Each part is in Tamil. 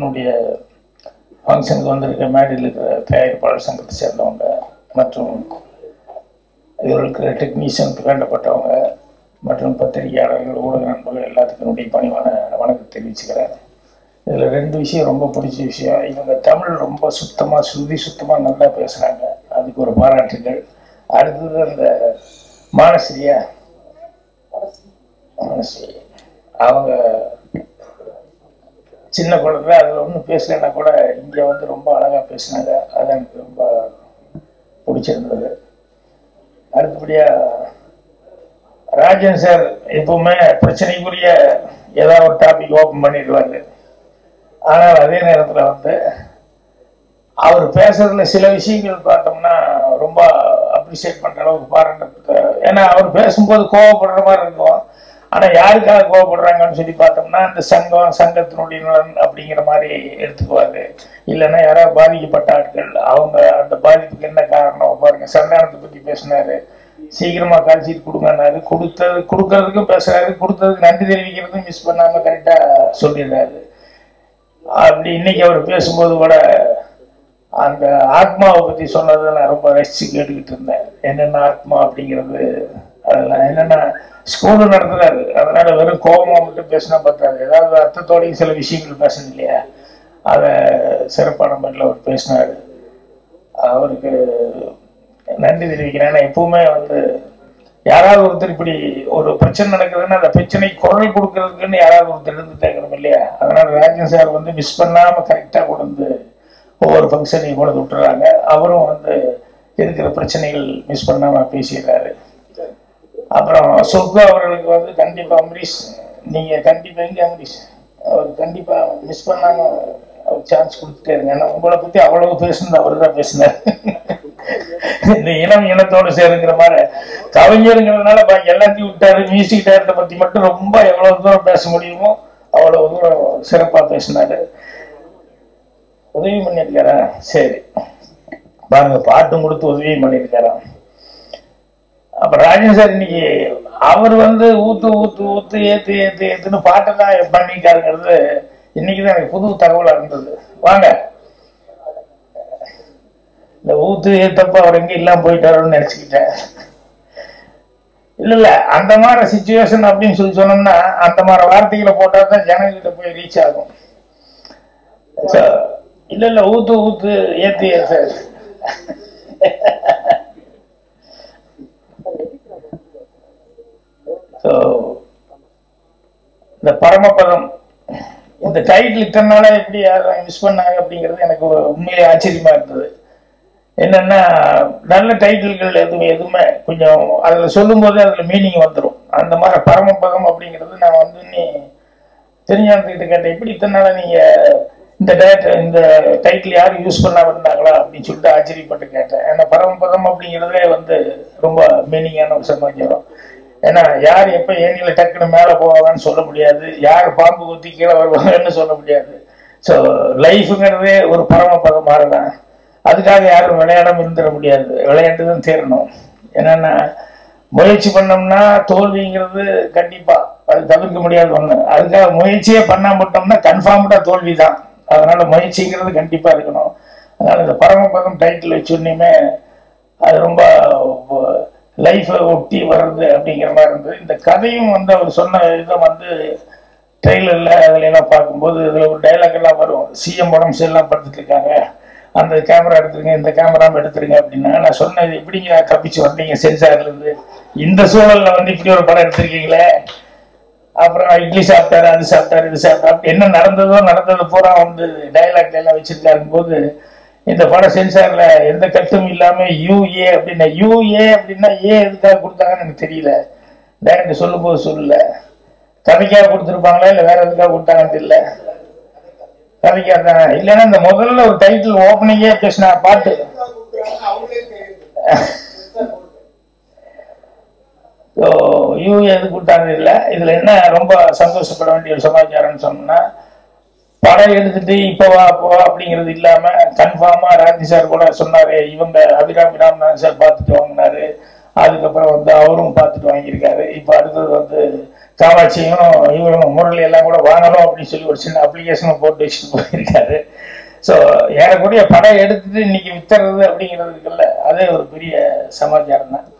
என்னுடைய ஃபங்க்ஷனுக்கு வந்திருக்க மேடையில் இருக்கிற தயாரிப்பாளர் சங்கத்தை சேர்ந்தவங்க மற்றும் இதில் இருக்கிற டெக்னீஷியனுக்கு வேண்டப்பட்டவங்க மற்றும் பத்திரிகையாளர்கள் ஊடக நண்பர்கள் எல்லாத்துக்கும் என்னுடைய பணிவான வணக்கம் தெரிவிச்சுக்கிறேன் இதில் ரெண்டு விஷயம் ரொம்ப பிடிச்ச விஷயம் இவங்க தமிழ் ரொம்ப சுத்தமாக சுருதி சுத்தமாக நல்லா பேசுகிறாங்க அதுக்கு ஒரு பாராட்டுகள் அடுத்தது அந்த மானஸ்ரீயா மானஸ்ரீ அவங்க சின்ன குழந்தை அதில் ஒன்றும் பேசலைன்னா கூட இங்கே வந்து ரொம்ப அழகாக பேசினாங்க அது எனக்கு ரொம்ப பிடிச்சிருந்தது அடுத்தபடியாக ராஜன் சார் எப்பவுமே பிரச்சனைக்குரிய ஏதாவது ஒரு டாபிக் ஓப்பன் பண்ணிடுவாரு ஆனால் அதே நேரத்தில் வந்து அவர் பேசுறதுல சில விஷயங்கள் பார்த்தோம்னா ரொம்ப அப்ரிஷியேட் பண்ற அளவுக்கு பாராட்டுறதுக்கு ஏன்னா அவர் பேசும்போது கோவப்படுற மாதிரி இருக்கும் ஆனா யாருக்காக கோவப்படுறாங்கன்னு சொல்லி பார்த்தோம்னா அந்த சங்கம் சங்கத்தினுடைய நலன் அப்படிங்கிற மாதிரி எடுத்துக்குவாரு இல்லைன்னா யாராவது பாதிக்கப்பட்ட ஆட்கள் அவங்க அந்த பாதிப்புக்கு என்ன காரணம் பாருங்க சந்தானத்தை பத்தி பேசினாரு சீக்கிரமா கால்ஷீட் கொடுங்கன்னாரு கொடுத்தது கொடுக்கறதுக்கும் பேசுறாரு கொடுத்ததுக்கு நன்றி தெரிவிக்கிறதுக்கும் மிஸ் பண்ணாம கரெக்டா சொல்லிடுறாரு அப்படி இன்னைக்கு அவர் பேசும்போது கூட அந்த ஆத்மாவை பத்தி சொன்னதை நான் ரொம்ப ரசிச்சு கேட்டுக்கிட்டு இருந்தேன் என்னென்ன ஆத்மா அப்படிங்கிறது அதெல்லாம் என்னென்ன ஸ்கூலு நடத்துறாரு அதனால வெறும் கோபமா மட்டும் பேசினா பத்தாது ஏதாவது அர்த்தத்தோடையும் சில விஷயங்கள் பேசணும் இல்லையா அதை சிறப்பான முறையில் அவர் பேசினாரு அவருக்கு நன்றி தெரிவிக்கிறேன் ஏன்னா எப்பவுமே வந்து யாராவது ஒருத்தர் இப்படி ஒரு பிரச்சனை நடக்குதுன்னா அந்த பிரச்சனை குரல் கொடுக்கறதுக்குன்னு யாராவது ஒருத்தர் இருந்து தேக்கணும் இல்லையா அதனால ராஜன் சார் வந்து மிஸ் பண்ணாம கரெக்டாக கொண்டு வந்து ஒவ்வொரு ஃபங்க்ஷனையும் கொண்டு வந்து விட்டுறாங்க அவரும் வந்து இருக்கிற பிரச்சனைகள் மிஸ் பண்ணாம பேசிடுறாரு அப்புறம் சொர்க்கு அவர்களுக்கு வந்து கண்டிப்பா அம்பரீஷ் நீங்க கண்டிப்பா எங்க அம்பரீஷ் அவர் கண்டிப்பா மிஸ் பண்ணாம அவர் சான்ஸ் கொடுத்துட்டே இருங்க ஏன்னா உங்களை பத்தி அவ்வளவு பேசுனது அவர் தான் பேசினார் இந்த இனம் இனத்தோடு சேருங்கிற மாதிரி கவிஞருங்கிறதுனால பாக்கி எல்லாத்தையும் விட்டாரு மியூசிக் டைரக்டரை பத்தி மட்டும் ரொம்ப எவ்வளவு தூரம் பேச முடியுமோ அவ்வளவு தூரம் சிறப்பா பேசினாரு உதவி பண்ணியிருக்காரா சரி பாருங்க பாட்டும் கொடுத்து உதவியும் பண்ணியிருக்காராம் அப்ப ராஜன் சார் இன்னைக்கு அவர் வந்து ஊத்து ஊத்து ஊத்து ஏத்து ஏத்து ஏத்துன்னு பாட்டை தான் பண்ணிக்காருங்கிறது இன்னைக்குதான் எனக்கு புது தகவலா இருந்தது வாங்க இந்த ஊத்து ஏத்தப்ப அவர் எங்க இல்லாம போயிட்டாருன்னு நினைச்சுக்கிட்டேன் இல்ல இல்ல அந்த மாதிரி சுச்சுவேஷன் அப்படின்னு சொல்லி சொன்னோம்னா அந்த மாதிரி வார்த்தைகளை போட்டா தான் ஜனங்கிட்ட போய் ரீச் ஆகும் So, இல்ல இல்ல ஊத்து ஊத்து ஏத்து ஏத்து ஸோ இந்த பரமபதம் இந்த டைட்டில் இத்தனை நாளா எப்படி யாரும் மிஸ் பண்ணாங்க அப்படிங்கிறது எனக்கு ஒரு உண்மையிலே ஆச்சரியமா இருந்தது என்னன்னா நல்ல டைட்டில்கள் எதுவுமே எதுவுமே கொஞ்சம் அதில் சொல்லும்போது அதில் மீனிங் வந்துடும் அந்த மாதிரி பரமபதம் அப்படிங்கிறது நான் வந்து நீ தெரிஞ்சானத்துக்கிட்ட கேட்டேன் எப்படி இத்தனை நாளா நீங்க இந்த டேரக்டர் இந்த டைட்டில் யாரும் யூஸ் பண்ணாம இருந்தாங்களா அப்படின்னு சொல்லிட்டு ஆச்சரியப்பட்டு கேட்டேன் ஏன்னா பரமபதம் அப்படிங்கிறதே வந்து ரொம்ப மீனிங்கான ஒரு சமாச்சாரம் ஏன்னா யார் எப்ப ஏனியில டக்குன்னு மேல போவாங்கன்னு சொல்ல முடியாது யார் பாம்பு குத்தி கீழே வருவாங்கன்னு சொல்ல முடியாது ஸோ லைஃபுங்கிறதே ஒரு பரமபதம் மாறதான் அதுக்காக யாரும் விளையாடாம இருந்துட முடியாது விளையாட்டு தான் தீரணும் என்னன்னா முயற்சி பண்ணோம்னா தோல்விங்கிறது கண்டிப்பா அது தவிர்க்க முடியாத ஒண்ணு அதுக்காக முயற்சியே பண்ணாம விட்டோம்னா கன்ஃபார்ம்டா தோல்வி தான் அதனால முயற்சிங்கிறது கண்டிப்பா இருக்கணும் அதனால இந்த பரமபதம் டைட்டில் வச்சுடனேயுமே அது ரொம்ப லைஃப்பை ஒட்டி வர்றது அப்படிங்கிற மாதிரி இருந்தது இந்த கதையும் வந்து அவர் சொன்ன இதை வந்து ட்ரெய்லரில் அதுல எல்லாம் பார்க்கும்போது இதில் ஒரு டைலாக் எல்லாம் வரும் சிஎம் உடம்பு சரியில்லாம் படுத்துட்டு இருக்காங்க அந்த கேமரா எடுத்துருங்க இந்த கேமரா எடுத்துருங்க அப்படின்னா நான் சொன்னது எப்படிங்க தப்பிச்சு வந்தீங்க சென்சார்ல இருந்து இந்த சூழல்ல வந்து இப்படி ஒரு படம் எடுத்திருக்கீங்களே அப்புறம் இட்லி சாப்பிட்டாரு அது சாப்பிட்டாரு இது சாப்பிட்டாரு என்ன நடந்ததோ நடந்தது பூரா வந்து டைலாக்ல எல்லாம் வச்சிருக்காருங்க போது இந்த படம் சென்சார்ல எந்த கட்டும் இல்லாம யூஏ அப்படின்னா யூஏ அப்படின்னா ஏ எதுக்காக கொடுத்தாங்கன்னு எனக்கு தெரியல டைரக்டர் சொல்லும் போது சொல்லல கதைக்காக கொடுத்துருப்பாங்களா இல்ல வேற எதுக்காக கொடுத்தாங்கன்னு தெரியல கதைக்காக தானே இல்லைன்னா இந்த முதல்ல ஒரு டைட்டில் ஓப்பனிங்கே பேசினா பாட்டு யூ எது கூட்டாங்க இல்லை இதுல என்ன ரொம்ப சந்தோஷப்பட வேண்டிய ஒரு சமாச்சாரம்னு சொன்னோம்னா படம் எடுத்துட்டு இப்ப வா அப்போ வா அப்படிங்கிறது இல்லாம கன்ஃபார்மா ராஜி சார் கூட சொன்னாரு இவங்க அபிராமி ராமநாதன் சார் பார்த்துட்டு வாங்கினாரு அதுக்கப்புறம் வந்து அவரும் பார்த்துட்டு வாங்கியிருக்காரு இப்ப அடுத்தது வந்து காமாட்சியும் இவரும் முரளி எல்லாம் கூட வாங்கணும் அப்படின்னு சொல்லி ஒரு சின்ன அப்ளிகேஷனும் போட்டு வச்சுட்டு போயிருக்காரு ஸோ ஏறக்கூடிய படம் எடுத்துட்டு இன்னைக்கு வித்துறது அப்படிங்கிறது இருக்குல்ல அதே ஒரு பெரிய சமாச்சாரம் தான்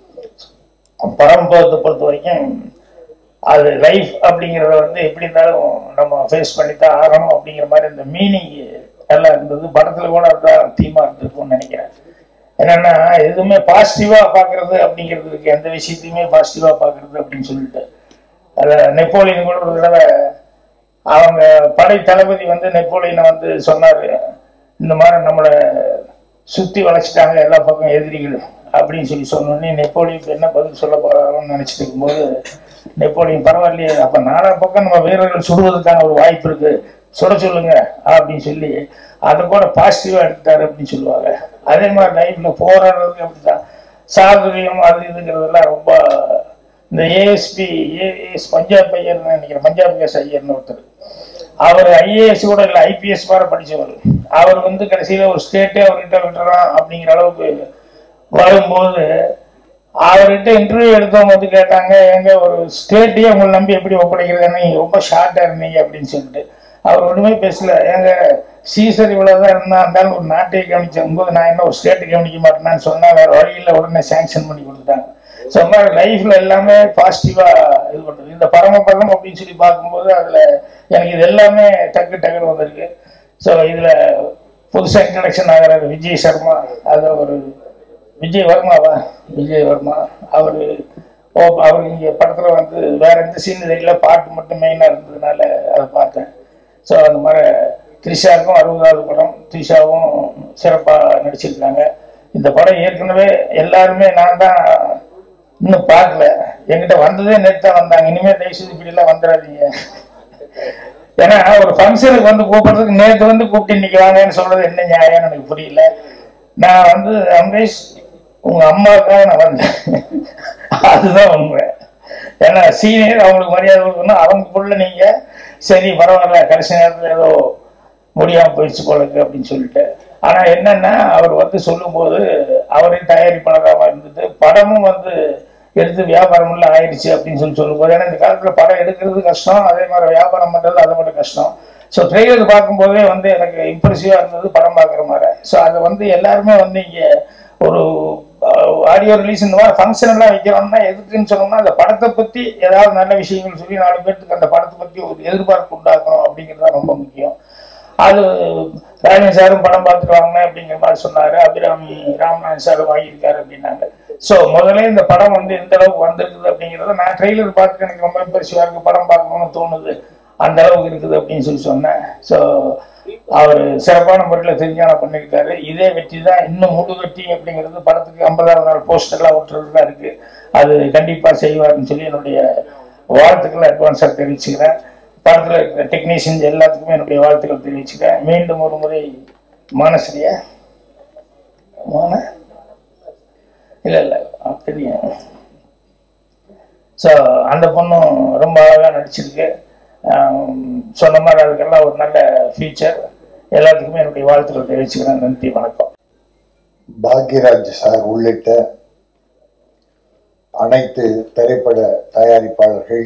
பரம்பத்தை பொறுத்த வரைக்கும் அது லைஃப் அப்படிங்கிறத வந்து எப்படி இருந்தாலும் நம்ம ஃபேஸ் பண்ணி தான் ஆகணும் அப்படிங்கிற மாதிரி அந்த மீனிங் நல்லா இருந்தது படத்தில் கூட அதுதான் தீமா இருந்திருக்கும்னு நினைக்கிறேன் என்னன்னா எதுவுமே பாசிட்டிவா பார்க்கறது அப்படிங்கிறது இருக்கு எந்த விஷயத்தையுமே பாசிட்டிவா பார்க்கறது அப்படின்னு சொல்லிட்டு அத நெப்போலியன் கூட ஒரு தடவை அவங்க படை தளபதி வந்து நெப்போலியனை வந்து சொன்னாரு இந்த மாதிரி நம்மளை சுத்தி வளைச்சிட்டாங்க எல்லா பக்கம் எதிரிகள் அப்படின்னு சொல்லி சொன்னோடனே நெப்போலியன் என்ன பதில் சொல்ல போறாரோன்னு நினைச்சிட்டு இருக்கும்போது நெப்போலியன் பரவாயில்லையே அப்ப நாலா பக்கம் நம்ம வீரர்கள் சுடுவதற்கான ஒரு வாய்ப்பு இருக்கு சுட சொல்லுங்க அப்படின்னு சொல்லி அதை கூட பாசிட்டிவா எடுத்தாரு அப்படின்னு சொல்லுவாங்க அதே மாதிரி லைஃப்ல போராடுறதுக்கு அப்படிதான் சாதுரியம் அது இதுங்கிறதெல்லாம் ரொம்ப இந்த ஏஎஸ்பி ஏஎஸ் பஞ்சாப் ஐயர் நினைக்கிறேன் பஞ்சாப் கேஸ் ஐயர்னு ஒருத்தர் அவர் ஐஏஎஸ் கூட இல்லை ஐபிஎஸ் மாதிரி படிச்சவர் அவர் வந்து கடைசியில ஒரு ஸ்டேட்டே அவர்கிட்ட விட்டுறான் அப்படிங்கிற அளவுக்கு வரும்போது அவர்கிட்ட இன்டர்வியூ எடுத்தவங்க வந்து கேட்டாங்க எங்க ஒரு ஸ்டேட்டையே உங்களை நம்பி எப்படி ஒப்படைக்கிறதுன்னு நீங்க ரொம்ப ஷார்ட்டா இருந்தீங்க அப்படின்னு சொல்லிட்டு அவர் ஒண்ணுமே பேசல எங்க சீசர் இவ்வளவுதான் இருந்தா இருந்தாலும் ஒரு நாட்டையே கவனிச்ச போது நான் என்ன ஒரு ஸ்டேட்டு கவனிக்க மாட்டேன்னு சொன்னா வேற வழியில் உடனே சாங்ஷன் பண்ணி கொடுத்துட்டாங்க ஸோ அந்த மாதிரி லைஃப்ல எல்லாமே பாசிட்டிவா இது பண்றது இந்த பரமபதம் அப்படின்னு சொல்லி பார்க்கும்போது அதுல எனக்கு இது எல்லாமே டக்கு டக்குன்னு வந்திருக்கு ஸோ இதுல புதுசா இன்ட்ரடக்ஷன் ஆகிறாரு விஜய் சர்மா அது ஒரு விஜய் வர்மாவா விஜய் வர்மா அவரு ஓ அவர் இங்க படத்துல வந்து வேற எந்த சீன் தெரியல பாட்டு மட்டும் மெயினா இருந்ததுனால அதை பார்த்தேன் ஸோ அந்த மாதிரி த்ரிஷாவுக்கும் அறுபதாவது படம் த்ரிஷாவும் சிறப்பா நடிச்சிருக்காங்க இந்த படம் ஏற்கனவே எல்லாருமே நான் தான் இன்னும் பார்க்கல என்கிட்ட வந்ததே நேற்று தான் வந்தாங்க இனிமேல் தயவு செய்து இப்படி எல்லாம் வந்துடாதீங்க ஏன்னா ஒரு ஃபங்க்ஷனுக்கு வந்து கூப்பிடுறதுக்கு நேற்று வந்து கூப்பிட்டு இன்னைக்கு வாங்கன்னு சொல்றது என்ன நியாயம்னு எனக்கு புரியல நான் வந்து அம்பரீஷ் உங்க அம்மாவுக்காக நான் வந்தேன் அதுதான் உண்மை ஏன்னா சீனியர் அவங்களுக்கு மரியாதை கொடுக்கணும் அவங்க புள்ள நீங்க சரி பரவாயில்ல கடைசி நேரத்தில் ஏதோ முடியாம போயிடுச்சு போலக்கு அப்படின்னு சொல்லிட்டு ஆனா என்னன்னா அவர் வந்து சொல்லும்போது அவரே தயாரிப்பாளராக இருந்தது படமும் வந்து எடுத்து வியாபாரம் எல்லாம் ஆயிடுச்சு அப்படின்னு சொல்லி சொல்லும்போது ஏன்னா இந்த காலத்துல படம் எடுக்கிறது கஷ்டம் அதே மாதிரி வியாபாரம் பண்றது அதை மட்டும் கஷ்டம் ஸோ ட்ரெய்லர் பார்க்கும்போதே வந்து எனக்கு இம்ப்ரெசிவா இருந்தது படம் பார்க்குற மாதிரி ஸோ அதை வந்து எல்லாருமே வந்து இங்க ஒரு ஆடியோ ரிலீஸ் இந்த மாதிரி ஃபங்க்ஷன் எல்லாம் வைக்கிறோம்னா எதுக்குன்னு சொன்னோம்னா அந்த படத்தை பத்தி ஏதாவது நல்ல விஷயங்கள் சொல்லி நாலு பேர்த்துக்கு அந்த படத்தை பத்தி ஒரு எதிர்பார்ப்பு உண்டாக்கணும் அப்படிங்கிறது தான் ரொம்ப முக்கியம் அது ராஜன் சாரும் படம் பார்த்துட்டு வாங்கினேன் அப்படிங்கிற மாதிரி சொன்னாரு அபிராமி ராமநாதன் சாரும் வாங்கியிருக்காரு அப்படின்னாங்க ஸோ முதல்ல இந்த படம் வந்து எந்த அளவுக்கு வந்திருக்குது அப்படிங்கிறத நான் ட்ரெய்லர் பார்த்துட்டு எனக்கு ரொம்ப பெருசாக இருக்கு படம் பார்க்கணும்னு தோணுது அந்த அளவுக்கு இருக்குது அப்படின்னு சொல்லி சொன்னேன் ஸோ அவர் சிறப்பான முறையில் தெரிஞ்சான பண்ணியிருக்காரு இதே வெற்றி தான் இன்னும் முழு வெற்றி அப்படிங்கிறது படத்துக்கு ஐம்பதாவது நாள் போஸ்டர்லாம் ஒட்டுறது தான் இருக்கு அது கண்டிப்பாக செய்வார்னு சொல்லி என்னுடைய வாழ்த்துக்களை அட்வான்ஸாக தெரிவிச்சுக்கிறேன் படத்தில் இருக்கிற டெக்னீஷியன்ஸ் எல்லாத்துக்குமே என்னுடைய வாழ்த்துக்கள் தெரிவிச்சுக்கிறேன் மீண்டும் ஒரு முறை மானஸ்ரீயா மான இல்லை இல்லை தெரியும் ஸோ அந்த பொண்ணும் ரொம்ப அழகாக நடிச்சிருக்கு சொன்ன மாதிரி அதுக்கெல்லாம் ஒரு நல்ல ஃபியூச்சர் எல்லாத்துக்குமே என்னுடைய வாழ்த்துக்கள் தெரிவிச்சுக்கிறேன் நன்றி வணக்கம் பாக்யராஜ் சார் உள்ளிட்ட அனைத்து திரைப்பட தயாரிப்பாளர்கள்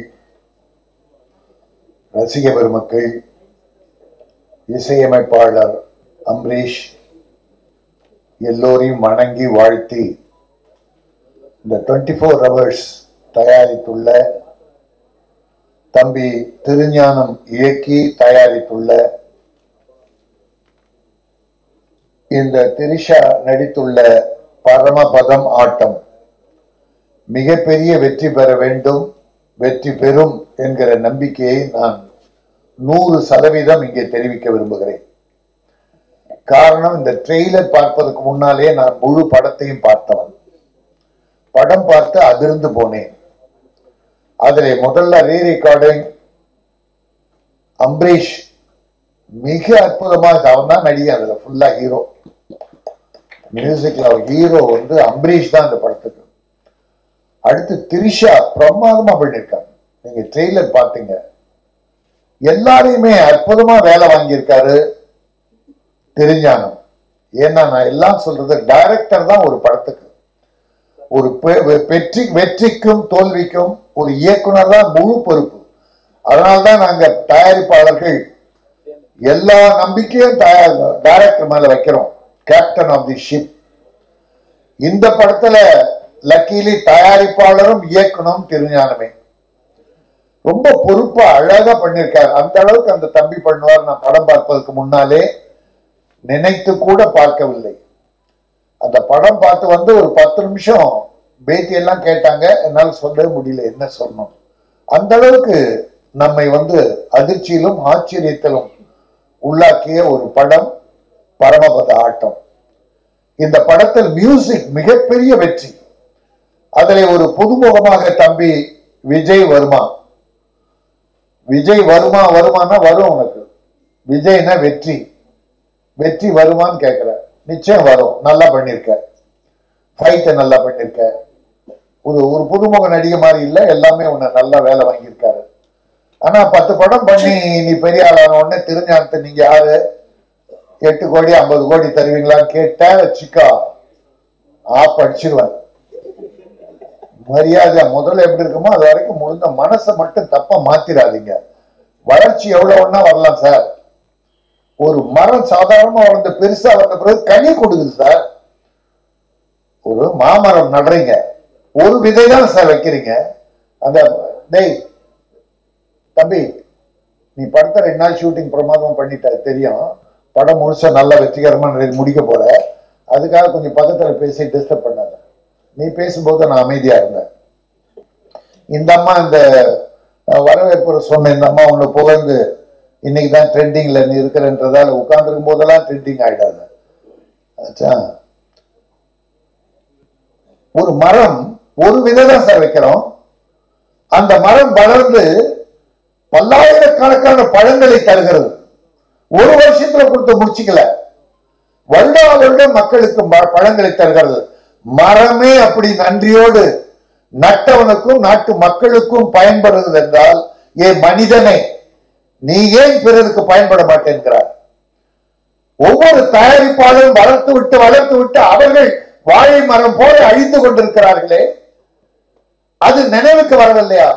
ரசிக பெருமக்கள் இசையமைப்பாளர் அம்பரீஷ் எல்லோரையும் வணங்கி வாழ்த்தி இந்த டுவெண்ட்டி ஃபோர் ஹவர்ஸ் தயாரித்துள்ள தம்பி திருஞானம் இயக்கி தயாரித்துள்ள இந்த திரிஷா நடித்துள்ள பரமபதம் ஆட்டம் மிகப்பெரிய வெற்றி பெற வேண்டும் வெற்றி பெறும் என்கிற நம்பிக்கையை நான் நூறு சதவீதம் இங்கே தெரிவிக்க விரும்புகிறேன் காரணம் இந்த ட்ரெய்லர் பார்ப்பதற்கு முன்னாலே நான் முழு படத்தையும் பார்த்தவன் படம் பார்த்து அதிர்ந்து போனேன் அதிலே முதல்ல ரீ ரெக்கார்டிங் அம்பரீஷ் மிக அற்புதமாக அவன் தான் நடிகன் அதுல ஃபுல்லா ஹீரோ மியூசிக்ல ஹீரோ வந்து அம்பரீஷ் தான் அந்த படத்துக்கு அடுத்து திரிஷா பிரமாதமா பண்ணிருக்காங்க நீங்க ட்ரெய்லர் பார்த்தீங்க எல்லாரையுமே அற்புதமா வேலை வாங்கியிருக்காரு தெரிஞ்சானம் ஏன்னா நான் எல்லாம் சொல்றது டைரக்டர் தான் ஒரு படத்துக்கு ஒரு பெ- வெற்றி வெற்றிக்கும் தோல்விக்கும் ஒரு இயக்குனர் தான் முழு பொறுப்பு அதனால்தான் நாங்க தயாரிப்பாளர்கள் எல்லா நம்பிக்கையும் டைரக்டர் மேல வைக்கிறோம் கேப்டன் ஆஃப் தி ஷிப் இந்த படத்துல லக்கீலி தயாரிப்பாளரும் இயக்கணும் திருஞானமே ரொம்ப பொறுப்பா அழகா பண்ணிருக்காரு அந்த அளவுக்கு அந்த தம்பி பண்ணுவார் நான் படம் பார்ப்பதற்கு முன்னாலே நினைத்து கூட பார்க்கவில்லை அந்த படம் பார்த்து வந்து ஒரு பத்து நிமிஷம் பேட்டி எல்லாம் கேட்டாங்க என்னால் சொல்லவே முடியல என்ன சொல்லணும் அந்த அளவுக்கு நம்மை வந்து அதிர்ச்சியிலும் ஆச்சரியத்திலும் உள்ளாக்கிய ஒரு படம் பரமபத ஆட்டம் இந்த படத்தில் மியூசிக் மிகப்பெரிய வெற்றி அதில் ஒரு புதுமுகமாக தம்பி விஜய் வருமா விஜய் வருமா வருமானா வரும் உனக்கு விஜய்னா வெற்றி வெற்றி வருமான்னு கேட்கிற நிச்சயம் வரும் நல்லா பண்ணிருக்க ஃபைட்டை நல்லா பண்ணிருக்க ஒரு ஒரு புதுமுக நடிகை மாதிரி இல்ல எல்லாமே உன்னை நல்லா வேலை வாங்கியிருக்காரு ஆனா பத்து படம் பண்ணி நீ பெரிய ஆளான உடனே திருஞானத்தை நீங்க யாரு எட்டு கோடி ஐம்பது கோடி தருவீங்களான்னு கேட்டா வச்சுக்கோ ஆப் அடிச்சிருவேன் மரியாதை முதல்ல எப்படி இருக்குமோ அது வரைக்கும் முடிஞ்ச மனசை மட்டும் தப்பா மாத்திராதீங்க வளர்ச்சி எவ்வளவு ஒண்ணா வரலாம் சார் ஒரு மரம் சாதாரணமா வளர்ந்து பெருசா வந்த பிறகு கனி கொடுக்குது சார் ஒரு மாமரம் நடுறீங்க ஒரு விதை தான் சார் வைக்கிறீங்க அந்த டேய் தம்பி நீ படத்தை ரெண்டு நாள் ஷூட்டிங் பிரமாதம் பண்ணிட்ட தெரியும் படம் முழுசா நல்லா வெற்றிகரமா நிறைய முடிக்க போற அதுக்காக கொஞ்சம் பக்கத்துல பேசி டிஸ்டர்ப் பண்ணாத நீ பேசும்போது நான் அமைதியா இருந்தேன் இந்த அம்மா இந்த அஹ், வரவேற்புரை சொன்ன இந்த அம்மா உன்னை புகழ்ந்து இன்னைக்கு தான் ட்ரெண்டிங்ல நீ இருக்கிறன்றதால உட்கார்ந்துருக்கும் போதெல்லாம் ட்ரெண்டிங் ஆயிடாத ஆச்சா ஒரு மரம் ஒரு விதை தான் சார் வைக்கிறோம் அந்த மரம் வளர்ந்து பல்லாயிரக்கணக்கான பழங்களை தருகிறது ஒரு வருஷத்துல கொடுத்து முடிச்சுக்கல வருடா வருடம் மக்களுக்கு ம- பழங்களை தருகிறது மரமே அப்படி நன்றியோடு நட்டவனுக்கும் நாட்டு மக்களுக்கும் பயன்படுகிறது என்றால் ஏ மனிதனே நீ ஏன் பிறருக்கு பயன்பட மாட்டேன்கிறார் ஒவ்வொரு தயாரிப்பாளரும் வளர்த்து விட்டு வளர்த்து விட்டு அவர்கள் வாழை மரம் போல அழிந்து கொண்டிருக்கிறார்களே அது நினைவுக்கு வரவில்லையா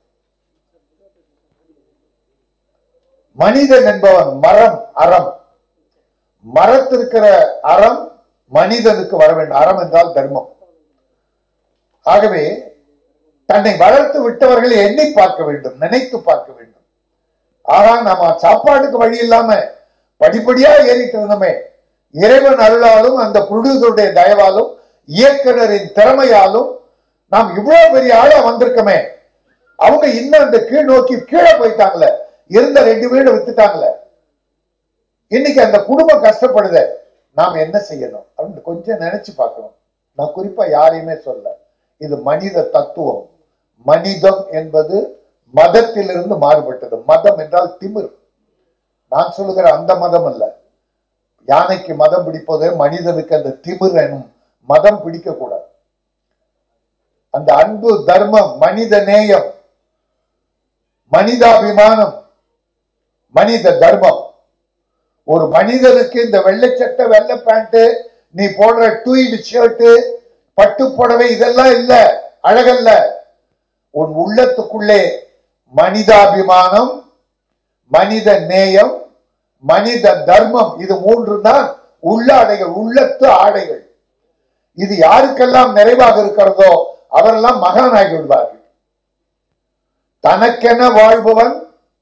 மனிதன் என்பவன் மரம் அறம் மரத்திருக்கிற அறம் மனிதனுக்கு வர வேண்டும் அறம் என்றால் தர்மம் ஆகவே தன்னை வளர்த்து விட்டவர்களை எண்ணி பார்க்க வேண்டும் நினைத்து பார்க்க வேண்டும் ஆனால் நாம சாப்பாட்டுக்கு வழி இல்லாம படிப்படியா ஏறிட்டு இருந்தோமே இறைவன் அருளாலும் அந்த புழுதருடைய தயவாலும் இயக்குனரின் திறமையாலும் நாம் இவ்வளவு பெரிய ஆளா வந்திருக்கோமே அவங்க இன்னும் அந்த கீழ் நோக்கி கீழே போயிட்டாங்களே இருந்த ரெண்டு வீடு வித்துட்டாங்களே இன்னைக்கு அந்த குடும்பம் கஷ்டப்படுத நாம் என்ன செய்யணும் அப்படின்னு கொஞ்சம் நினைச்சு பார்க்கணும் நான் குறிப்பா யாரையுமே சொல்ல இது மனித தத்துவம் மனிதம் என்பது மதத்திலிருந்து மாறுபட்டது மதம் என்றால் திமிர் நான் சொல்லுகிற அந்த மதம் அல்ல யானைக்கு மதம் பிடிப்பதே மனிதனுக்கு அந்த திமிர் எனும் மதம் பிடிக்க கூடாது அந்த அன்பு தர்மம் மனித நேயம் மனிதாபிமானம் மனித தர்மம் ஒரு மனிதனுக்கு இந்த வெள்ளை சட்டை வெள்ளை பேண்ட் நீ போடுற டூயிட் ஷர்ட் பட்டு புடவை இதெல்லாம் இல்ல அழகல்ல உன் உள்ளத்துக்குள்ளே மனிதாபிமானம் மனித நேயம் மனித தர்மம் இது மூன்று தான் உள்ள ஆடைகள் உள்ளத்து ஆடைகள் இது யாருக்கெல்லாம் நிறைவாக இருக்கிறதோ அவரெல்லாம் மகானாகி விடுவார்கள் தனக்கென வாழ்பவன்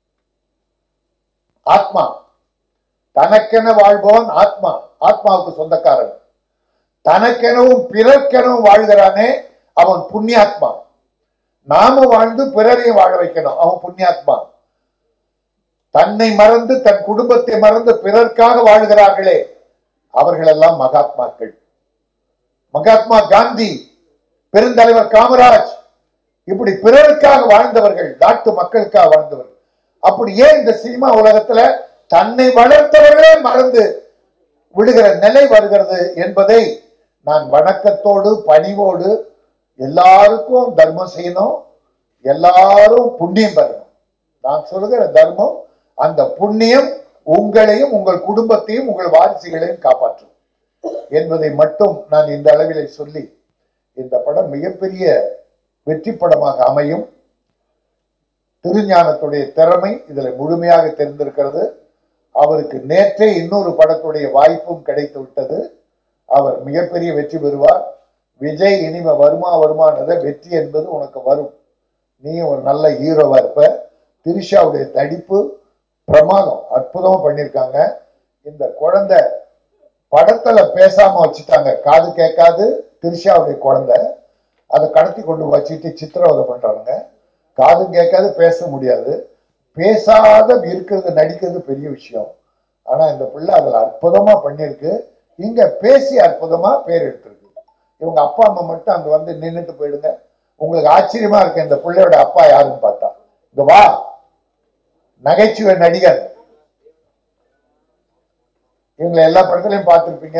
ஆத்மா தனக்கென வாழ்பவன் ஆத்மா ஆத்மாவுக்கு சொந்தக்காரன் தனக்கெனவும் பிறர்க்கெனவும் வாழ்கிறானே அவன் புண்ணியாத்மா நாம வாழ்ந்து பிறரையும் வாழ வைக்கணும் அவன் புண்ணியாத்மா தன்னை மறந்து தன் குடும்பத்தை மறந்து பிறர்க்காக வாழ்கிறார்களே அவர்களெல்லாம் மகாத்மாக்கள் மகாத்மா காந்தி பெருந்தலைவர் காமராஜ் இப்படி பிறருக்காக வாழ்ந்தவர்கள் நாட்டு மக்களுக்காக வாழ்ந்தவர்கள் அப்படி ஏன் இந்த சினிமா உலகத்துல தன்னை வளர்த்தவர்களே மறந்து விடுகிற நிலை வருகிறது என்பதை நான் வணக்கத்தோடு பணிவோடு எல்லாருக்கும் தர்மம் செய்யணும் எல்லாரும் புண்ணியம் பெறணும் நான் சொல்லுகிற தர்மம் அந்த புண்ணியம் உங்களையும் உங்கள் குடும்பத்தையும் உங்கள் வாரிசுகளையும் காப்பாற்றும் என்பதை மட்டும் நான் இந்த அளவிலே சொல்லி இந்த படம் மிகப்பெரிய வெற்றி படமாக அமையும் திருஞானத்துடைய திறமை இதுல முழுமையாக தெரிந்திருக்கிறது அவருக்கு நேற்றே இன்னொரு படத்துடைய வாய்ப்பும் கிடைத்து விட்டது அவர் மிகப்பெரிய வெற்றி பெறுவார் விஜய் இனிமே வருமா வருமானதை வெற்றி என்பது உனக்கு வரும் நீ ஒரு நல்ல ஹீரோவா இருப்ப திரிஷாவுடைய தடிப்பு பிரமாதம் அற்புதமா பண்ணியிருக்காங்க இந்த குழந்தை படத்துல பேசாம வச்சுட்டாங்க காது கேட்காது திரிஷாவுடைய குழந்தை அதை கடத்தி கொண்டு வச்சுட்டு சித்திரவதை பண்றாங்க காதும் கேட்காது பேச முடியாது பேசாத இருக்கிறது நடிக்கிறது பெரிய விஷயம் ஆனா இந்த பிள்ளை அதுல அற்புதமா பண்ணியிருக்கு இங்க பேசி அற்புதமா பேர் எடுத்திருக்கு இவங்க அப்பா அம்மா மட்டும் அங்க வந்து நின்னுட்டு போயிடுங்க உங்களுக்கு ஆச்சரியமா இருக்கு இந்த பிள்ளையோட அப்பா யாருன்னு பார்த்தா இங்க வா நகைச்சுவை நடிகர் இவங்களை எல்லா படத்துலயும் பார்த்திருப்பீங்க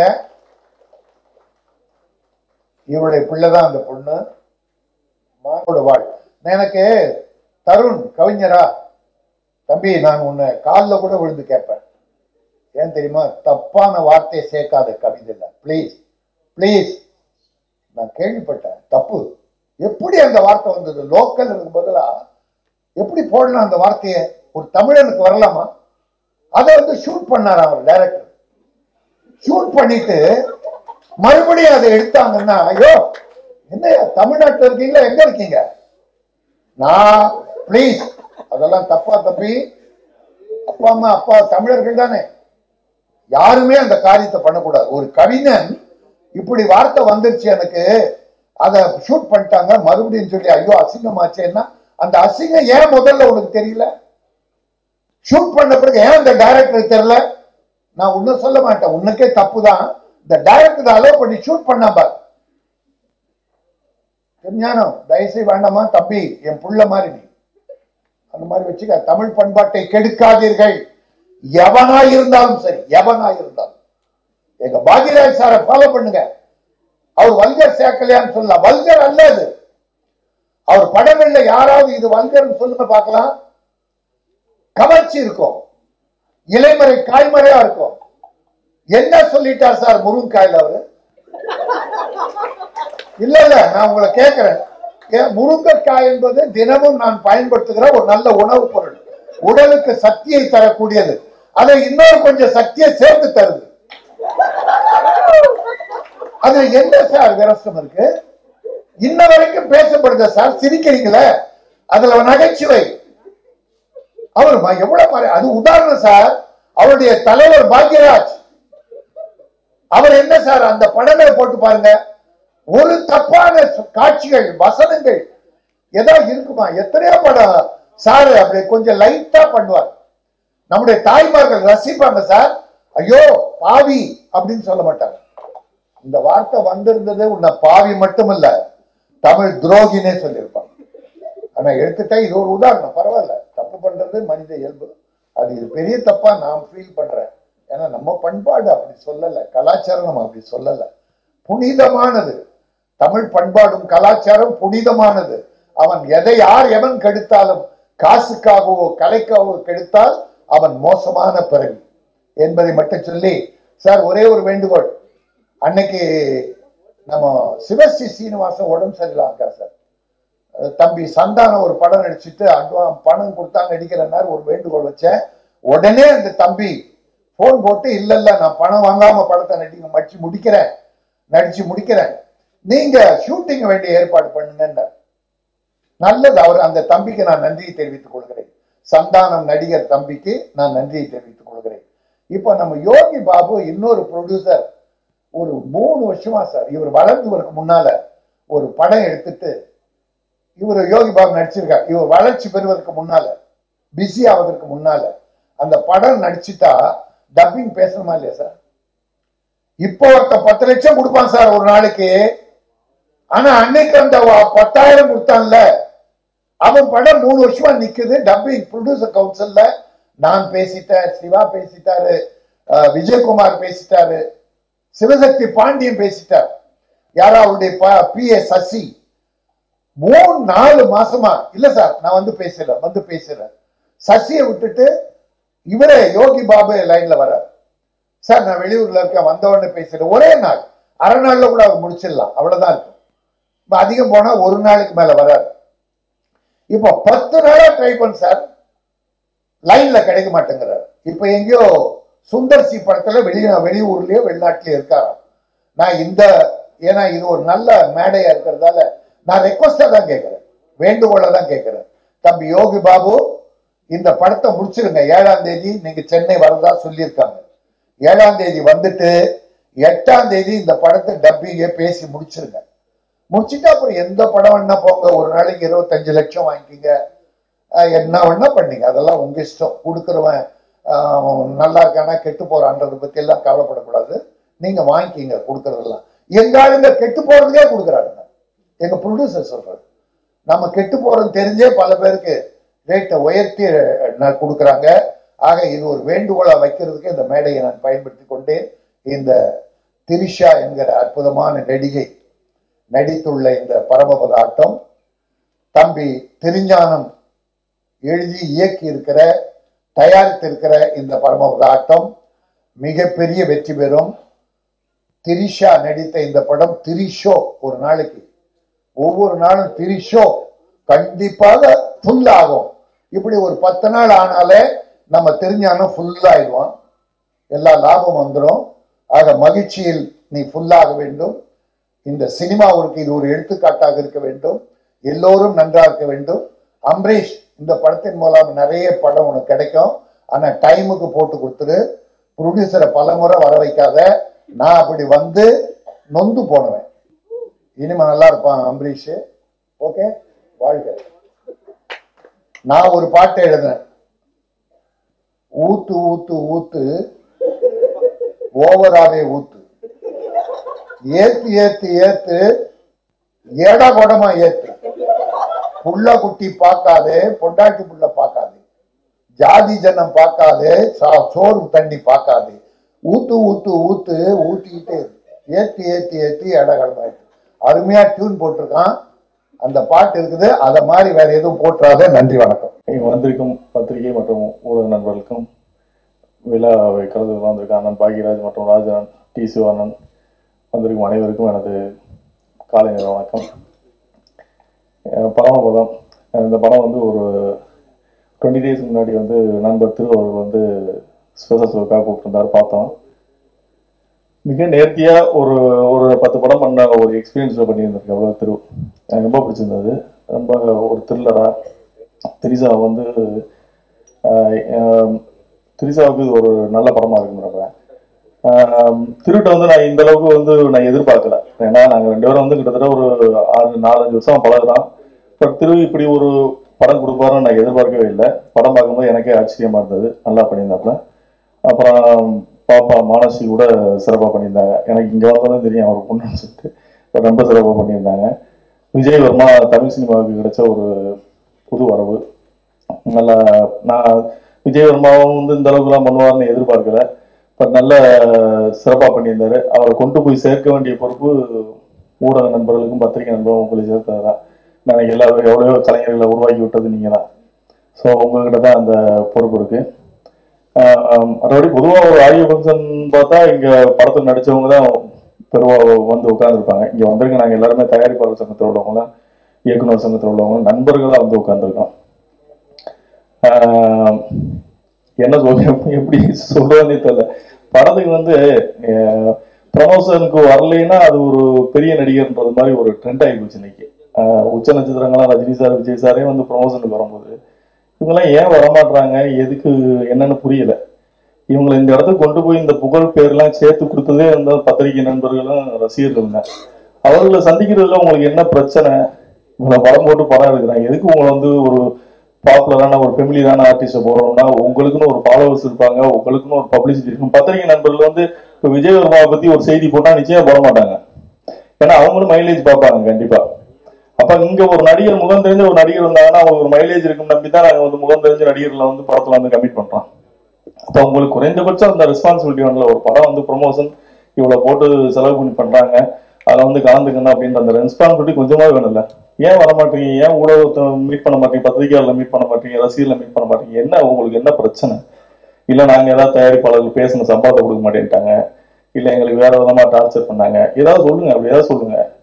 இவருடைய பிள்ளைதான் அந்த பொண்ணு மாவோட வாழ் எனக்கு தருண் கவிஞரா தம்பி நான் உன்னை காலில் கூட விழுந்து கேட்பேன் ஏன் தெரியுமா தப்பான வார்த்தையை சேர்க்காத கவிதையில் ப்ளீஸ் ப்ளீஸ் நான் கேள்விப்பட்டேன் தப்பு எப்படி அந்த வார்த்தை வந்தது லோக்கல் இருக்கு பதிலா எப்படி போடலாம் அந்த வார்த்தையை ஒரு தமிழனுக்கு வரலாமா அதை வந்து ஷூட் பண்ணார் அவர் டைரக்டர் ஷூட் பண்ணிட்டு மறுபடியும் அதை எடுத்தாங்கன்னா ஐயோ என்ன தமிழ்நாட்டில் இருக்கீங்களா எங்க இருக்கீங்க நான் ப்ளீஸ் அதெல்லாம் தப்பா தப்பி அப்பா அம்மா அப்பா தமிழர்கள் தானே யாருமே அந்த காரியத்தை பண்ணக்கூடாது ஒரு கவிஞன் இப்படி வார்த்தை வந்துருச்சு எனக்கு அதை ஷூட் பண்ணிட்டாங்க மறுபடியும் சொல்லி ஐயோ அசிங்கமாச்சேன்னா அந்த அசிங்கம் ஏன் முதல்ல உனக்கு தெரியல ஷூட் பண்ண பிறகு ஏன் அந்த டைரக்டருக்கு தெரியல நான் ஒன்னும் சொல்ல மாட்டேன் உனக்கே தப்பு தான் இந்த டைரக்டர் அலோவ் பண்ணி ஷூட் பண்ணா பாரு ஞானம் தயவுசெய்து வேண்டாமா தம்பி என் புள்ள மாதிரி நீ அந்த மாதிரி வச்சுக்க தமிழ் பண்பாட்டை கெடுக்காதீர்கள் எவனா இருந்தாலும் சரி எவனா இருந்தாலும் எங்க பாக்யராஜ் சாரை ஃபாலோ பண்ணுங்க அவர் வல்கர் சேர்க்கலையான்னு சொல்லலாம் வல்கர் அல்ல அது அவர் படங்கள்ல யாராவது இது வல்கர்னு சொல்லுங்க பார்க்கலாம் கவர்ச்சி இருக்கும் இலைமறை காய்மறையா இருக்கும் என்ன சொல்லிட்டார் சார் முருங்காயில் அவரு இல்ல இல்ல நான் உங்களை கேட்கிறேன் ஏன் முருங்கைக்காய் என்பது தினமும் நான் பயன்படுத்துகிற ஒரு நல்ல உணவுப் பொருள் உடலுக்கு சக்தியை தரக்கூடியது அதை இன்னொரு கொஞ்சம் சக்தியை சேர்த்து தருது அது என்ன சார் விரசம் இருக்கு இன்ன வரைக்கும் பேசப்படுத சார் சிரிக்கிறீங்களே அதுல நகைச்சுவை அவர் ம- எவ்வளவு மறை- அது உதாரணம் சார் அவருடைய தலைவர் பாக்யராஜ் அவர் என்ன சார் அந்த படங்களை போட்டு பாருங்க ஒரு தப்பான சு- காட்சிகள் வசனங்கள் ஏதாவது இருக்குமா எத்தனையோ படம் சார் அப்படி கொஞ்சம் லைட்டா பண்ணுவார் நம்முடைய தாய்மார்கள் ரசிப்பாங்க சார் ஐயோ பாவி அப்படின்னு சொல்ல மாட்டாங்க இந்த வார்த்தை வந்திருந்தது உன்னை பாவி மட்டுமல்ல தமிழ் துரோகினே சொல்லியிருப்பாங்க ஆனா எடுத்துட்டா இது ஒரு உதாரணம் பரவாயில்ல தப்பு பண்றது மனித இயல்பு அது இது பெரிய தப்பா நான் ஃபீல் பண்றேன் ஏன்னா நம்ம பண்பாடு அப்படி சொல்லல கலாச்சாரம் நம்ம அப்படி சொல்லல புனிதமானது தமிழ் பண்பாடும் கலாச்சாரம் புனிதமானது அவன் எதை யார் எவன் கெடுத்தாலும் காசுக்காகவோ கலைக்காகவோ கெடுத்தால் அவன் மோசமான பிறவி என்பதை மட்டும் சொல்லி சார் ஒரே ஒரு வேண்டுகோள் அன்னைக்கு நம்ம சிவஸ்ரீ சீனிவாசன் உடம்பு சரியில்லாம சார் அஹ் தம்பி சந்தானம் ஒரு படம் நடிச்சுட்டு அட்வான் பணம் கொடுத்தாங்க நடிக்கிறனாரு ஒரு வேண்டுகோள் வச்சேன் உடனே அந்த தம்பி போன் போட்டு இல்ல இல்ல நான் பணம் வாங்காம படத்தை நடிக்க மடிச்சு முடிக்கிறேன் நடிச்சு முடிக்கிறேன் நீங்க ஷூட்டிங் வேண்டிய ஏற்பாடு பண்ணுங்க நல்லது அவர் அந்த தம்பிக்கு நான் நன்றியை தெரிவித்துக் கொள்கிறேன் சந்தானம் நடிகர் தம்பிக்கு நான் நன்றியை தெரிவித்துக் கொள்கிறேன் இப்போ நம்ம யோகி பாபு இன்னொரு ப்ரொடியூசர் ஒரு மூணு வருஷமா சார் இவர் வளர்ந்தவருக்கு முன்னால ஒரு படம் எடுத்துட்டு இவர் யோகி பாபு நடிச்சிருக்கார் இவர் வளர்ச்சி பெறுவதற்கு முன்னால பிஸி ஆவதற்கு முன்னால அந்த படம் நடிச்சுட்டா டப்பிங் பேசணுமா இல்லையா சார் இப்போ ஒருத்த பத்து லட்சம் கொடுப்பான் சார் ஒரு நாளைக்கு ஆனா அன்னைக்கு அந்த வ- பத்தாயிரம் கொடுத்தான்ல அவன் படம் மூணு வருஷமா நிக்குது டப்பிங் ப்ரொடியூசர் கவுன்சில்ல நான் பேசிட்டேன் சிவா பேசிட்டாரு அஹ், விஜயகுமார் பேசிட்டாரு சிவசக்தி பாண்டியன் பேசிட்டார் யாரா அவருடைய பி ஏ சசி மூணு நாலு மாசமா இல்ல சார் நான் வந்து பேசுறேன் வந்து பேசுறேன் சசியை விட்டுட்டு இவரே யோகி பாபு லைன்ல வர்றார் சார் நான் வெளியூர்ல இருக்கேன் வந்த உடனே பேசுறேன் ஒரே நாள் அரை நாள்ல கூட அவர் முடிச்சிடலாம் அவ்வளவுதான் இருக்கும் இப்ப அதிகம் போனா ஒரு நாளுக்கு மேல வராது இப்போ பத்து நாளா ட்ரை பண்ண சார் லைன்ல கிடைக்க மாட்டேங்கிறார் இப்ப எங்கேயோ சுந்தர் சி படத்துல வெளி வெளியூர்லயோ வெளிநாட்டிலயோ இருக்காராம் நான் இந்த ஏன்னா இது ஒரு நல்ல மேடையா இருக்கிறதால நான் ரெக்வஸ்டா தான் கேட்கிறேன் வேண்டுகோளை தான் கேட்கிறேன் தம்பி யோகி பாபு இந்த படத்தை முடிச்சிருங்க ஏழாம் தேதி நீங்க சென்னை வரதா சொல்லியிருக்காங்க ஏழாம் தேதி வந்துட்டு எட்டாம் தேதி இந்த படத்தை டப்பிங்க பேசி முடிச்சிருங்க முடிச்சுட்டு அப்புறம் எந்த படம் வேணா போங்க ஒரு நாளைக்கு இருபத்தஞ்சு லட்சம் வாங்கிக்கிங்க அஹ் என்ன வேணா பண்ணீங்க அதெல்லாம் உங்க இஷ்டம் கொடுக்குறவன் ஆஹ், நல்லா இருக்கானா கெட்டு போறான்றதை பத்தி எல்லாம் கவலைப்படக்கூடாது நீங்க வாங்கிக்கிங்க கொடுக்கறதெல்லாம் எங்க ஆளுங்க கெட்டு போறதுக்கே கொடுக்குறாங்க எங்க ப்ரொடியூசர் சொல்றாரு நம்ம கெட்டு போறோம் தெரிஞ்சே பல பேருக்கு ரேட்டை உயர்த்தி அஹ், கொடுக்குறாங்க ஆக இது ஒரு வேண்டுகோளா வைக்கிறதுக்கு இந்த மேடையை நான் பயன்படுத்தி கொண்டு இந்த திரிஷா என்கிற அற்புதமான நடிகை நடித்துள்ள இந்த பரமபத ஆட்டம் தம்பி திருஞானம் எழுதி இயக்கி இருக்கிற தயாரித்திருக்கிற இந்த பரமபத ஆட்டம் மிகப்பெரிய வெற்றி பெறும் திரிஷா நடித்த இந்த படம் திரிஷோ ஒரு நாளைக்கு ஒவ்வொரு நாளும் திரிஷோ கண்டிப்பாக ஃபுல் ஆகும் இப்படி ஒரு பத்து நாள் ஆனாலே நம்ம தெரிஞ்சாலும் ஃபுல் ஆயிடுவோம் எல்லா லாபம் வந்துடும் ஆக மகிழ்ச்சியில் நீ ஃபுல்லாக வேண்டும் இந்த சினிமாவிற்கு இது ஒரு எடுத்துக்காட்டாக இருக்க வேண்டும் எல்லோரும் நன்றாக இருக்க வேண்டும் அம்பரீஷ் இந்த படத்தின் மூலம் நிறைய படம் உனக்கு கிடைக்கும் ஆனா டைமுக்கு போட்டு கொடுத்துரு ப்ரொடியூசரை பலமுறை வர வைக்காத நான் அப்படி வந்து நொந்து போனவன் இனிமே நல்லா இருப்பான் அம்பரீஷ் ஓகே வாழ்க நான் ஒரு பாட்டு எழுதினேன் ஊத்து ஊத்து ஊத்து ஓவராவே ஊத்து ஏத்து ஏத்து ஏத்து ஏடா கொடமா ஏத்து புள்ள குட்டி பார்க்காதே பொண்டாட்டி புள்ள பார்க்காதே ஜாதி ஜனம் பார்க்காதே சா- சோறு தண்ணி பார்க்காதே ஊத்து ஊத்து ஊத்து ஊத்திக்கிட்டே இரு. ஏத்தி ஏத்தி ஏத்தி இடகடமா அருமையா டியூன் போட்டிருக்கான் அந்த பாட்டு இருக்குது அத மாதிரி வேற எதுவும் போட்டுறாத நன்றி வணக்கம் இங்க வந்திருக்கும் பத்திரிகை மற்றும் ஊடக நண்பர்களுக்கும் விழாவை கலந்து வந்திருக்க அண்ணன் பாக்யராஜ் மற்றும் ராஜன் டி சிவானன் வந்திருக்கும் அனைவருக்கும் எனது காலை நேர வணக்கம் அஹ் பரமபதம் அஹ் இந்த படம் வந்து ஒரு டுவெண்ட்டி டேஸ் முன்னாடி வந்து நண்பர் திரு அவர்கள் வந்து ஸ்பெஷல் ஷோக்காக கூப்பிட்டுருந்தார் பார்த்தோம் மிக நேர்த்தியா ஒரு ஒரு பத்து படம் பண்ண ஒரு எக்ஸ்பீரியன்ஸ் பண்ணியிருந்திருக்கு அவ்வளோ திரு எனக்கு ரொம்ப பிடிச்சிருந்தது ரொம்ப ஒரு த்ரில்லரா திரிசா வந்து ஆஹ் ஆஹ் திரிசாவுக்கு இது ஒரு நல்ல படமா இருக்குன்னு நம்புறேன் ஆஹ் திருட்ட வந்து நான் இந்த அளவுக்கு வந்து நான் எதிர்பார்க்கல ஏன்னா நாங்க ரெண்டு பேரும் வந்து கிட்டத்தட்ட ஒரு ஆறு நாலஞ்சு வருஷம் பழகுறோம் பட் திரு இப்படி ஒரு படம் கொடுப்பாருன்னு நான் எதிர்பார்க்கவே இல்லை படம் பார்க்கும்போது எனக்கே ஆச்சரியமா இருந்தது நல்லா பண்ணியிருந்தாப்புல அப்புறம் பாப்பா மானசி கூட சிறப்பாக பண்ணியிருந்தாங்க எனக்கு இங்கே வந்தாலும் தெரியும் அவர் பொண்ணுன்னு சொல்லிட்டு but ரொம்ப சிறப்பாக பண்ணியிருந்தாங்க விஜய் வர்மா தமிழ் சினிமாவுக்கு கிடைச்ச ஒரு புது வரவு நல்லா நான் விஜய் வர்மாவும் வந்து இந்த அளவுக்குலாம் பண்ணுவார்னு எதிர்பார்க்கல பட் நல்ல சிறப்பாக பண்ணியிருந்தாரு அவரை கொண்டு போய் சேர்க்க வேண்டிய பொறுப்பு ஊடக நண்பர்களுக்கும் பத்திரிகை நண்பர்களும் உங்களை சேர்த்தது தான் நான் எல்லாரும் எவ்வளோ கலைஞர்களை உருவாக்கி விட்டது நீங்கள் தான் ஸோ உங்ககிட்ட தான் அந்த பொறுப்பு இருக்கு ஆஹ் ஆஹ் மற்றபடி பொதுவாக ஒரு ஆடியோ ஃபங்க்ஷன் பார்த்தா இங்க படத்தில் நடிச்சவங்க தான் பெருவா வந்து உட்காந்துருப்பாங்க இங்க வந்திருக்க நாங்க எல்லாருமே தயாரிப்பாளர் சங்கத்தில் உள்ளவங்க இயக்குனர் சங்கத்தில் உள்ளவங்க நண்பர்களா வந்து உட்காந்துருக்கோம் என்ன சொல்ல எப்படி சொல்றதுன்னே தெரியல படத்துக்கு வந்து ப்ரமோஷனுக்கு வரலைன்னா அது ஒரு பெரிய நடிகர்ன்றது மாதிரி ஒரு ட்ரெண்ட் ஆகி போச்சு இன்னைக்கு ஆஹ் உச்ச நட்சத்திரங்களாம் ரஜினி சார் விஜய் சாரே வந்து ப்ரமோஷனுக்கு வரும்போது இவங்கெல்லாம் ஏன் வரமாட்றாங்க எதுக்கு என்னன்னு புரியல இவங்களை இந்த இடத்துக்கு கொண்டு போய் இந்த புகழ் பேர்லாம் சேர்த்து கொடுத்ததே அந்த பத்திரிகை நண்பர்களும் ரசிகர்கள் தான் அவர்களை சந்திக்கிறதுல உங்களுக்கு என்ன பிரச்சனை இவங்களை படம் போட்டு படம் எடுக்கிறாங்க எதுக்கு உங்களை வந்து ஒரு பாப்புலரான ஒரு ஃபெமிலியரான ஆர்டிஸ்ட போறோம்னா உங்களுக்குன்னு ஒரு ஃபாலோவர்ஸ் இருப்பாங்க உங்களுக்குன்னு ஒரு பப்ளிசிட்டி இருக்கும் பத்திரிகை நண்பர்கள் வந்து இப்போ விஜய் வர்மாவை பத்தி ஒரு செய்தி போட்டா நிச்சயம் போட மாட்டாங்க ஏன்னா அவங்களும் மைலேஜ் பார்ப்பாங்க கண்டிப்பா அப்ப இங்க ஒரு நடிகர் முகம் தெரிஞ்ச ஒரு நடிகர் வந்தாங்கன்னா அவங்க ஒரு மைலேஜ் இருக்கும் நம்பி தான் நாங்க வந்து முகம் தெரிஞ்ச நடிகர்களை வந்து படத்துல வந்து கமிட் பண்றோம் அப்ப உங்களுக்கு குறைந்தபட்சம் அந்த ரெஸ்பான்சிபிலிட்டி வரல ஒரு படம் வந்து ப்ரொமோஷன் இவ்வளவு போட்டு செலவு பண்ணி பண்றாங்க அதுல வந்து கலந்துக்கணும் அப்படின்ற அந்த ரெஸ்பான்சிபிலிட்டி கொஞ்சமா வேணும்ல ஏன் வர மாட்டீங்க ஏன் ஊடகத்தை மீட் பண்ண மாட்டீங்க பத்திரிகையாளர் மீட் பண்ண மாட்டீங்க ரசிகர்ல மீட் பண்ண மாட்டீங்க என்ன உங்களுக்கு என்ன பிரச்சனை இல்ல நாங்க ஏதாவது தயாரிப்பாளர்கள் பேசின சம்பளத்தை கொடுக்க மாட்டேன்ட்டாங்க இல்ல எங்களுக்கு வேற விதமா டார்ச்சர் பண்ணாங்க ஏதாவது சொல்லுங்க அப்படி ஏதாவது சொல்லுங்க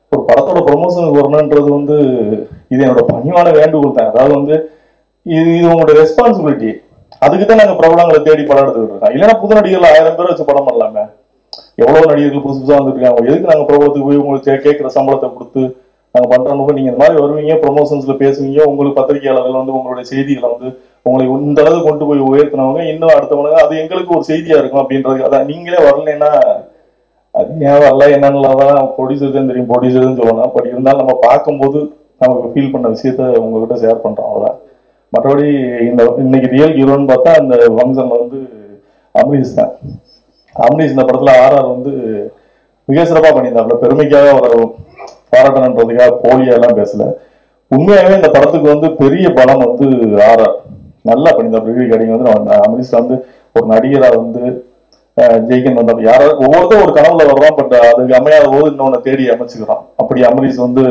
ஒரு படத்தோட ப்ரொமோஷனுக்கு வரணுன்றது வந்து இது என்னோட பணிவான வேண்டுகோள் தான் அதாவது வந்து இது இது உங்களோட ரெஸ்பான்சிபிலிட்டி அதுக்கு தான் நாங்க பிரபலங்களை தேடி படம் எடுத்துக்கிட்டு இருக்கோம் இல்லைன்னா புது நடிகர்கள் ஆயிரம் பேர் வச்சு படம் பண்ணலாமே எவ்வளவு நடிகர்கள் புதுசு புதுசா வந்துட்டு இருக்காங்க எதுக்கு நாங்க பிரபலத்துக்கு போய் உங்களுக்கு கே- கேட்கிற சம்பளத்தை கொடுத்து நாங்க பண்றோம் நீங்க இந்த மாதிரி வருவீங்க ப்ரொமோஷன்ஸ்ல பேசுவீங்க உங்களுக்கு பத்திரிகையாளர்கள் வந்து உங்களுடைய செய்திகளை வந்து உங்களை இந்த அளவுக்கு கொண்டு போய் உயர்த்தினவங்க இன்னும் அடுத்தவனுங்க அது எங்களுக்கு ஒரு செய்தியா இருக்கும் அப்படின்றது அதான் நீங்களே வரலைன்னா அது ஏன் வரல என்னன்னு தான் ப்ரொடியூசர் தான் தெரியும் ப்ரொடியூசர் தான் சொல்லணும் பட் இருந்தாலும் நம்ம பார்க்கும்போது நமக்கு ஃபீல் பண்ண விஷயத்த உங்ககிட்ட ஷேர் பண்றோம் அவ்வளவுதான் மற்றபடி இந்த இன்னைக்கு ரியல் ஹீரோன்னு பார்த்தா அந்த ஃபங்க்ஷன்ல வந்து அம்ரீஷ் தான் அம்ரீஷ் இந்த படத்துல ஆர்ஆர் வந்து மிக சிறப்பா பண்ணியிருந்தாப்புல பெருமைக்காக ஒரு பாராட்டணுன்றதுக்காக போலியா எல்லாம் பேசல உண்மையாகவே இந்த படத்துக்கு வந்து பெரிய பலம் வந்து ஆர்ஆர் நல்லா பண்ணியிருந்தாப்புல விவி கடிங்க வந்து நான் அம்ரீஷ் வந்து ஒரு நடிகரா வந்து அஹ், ஜெயிக்கணும் வந்தப்ப யாராவது ஒவ்வொருத்தரும் ஒரு கனவுல வர்றோம் பட் அதுக்கு அமையாத போது இன்னொன்னு தேடி அமைச்சுக்கிறோம் அப்படி அமரீஷ் வந்து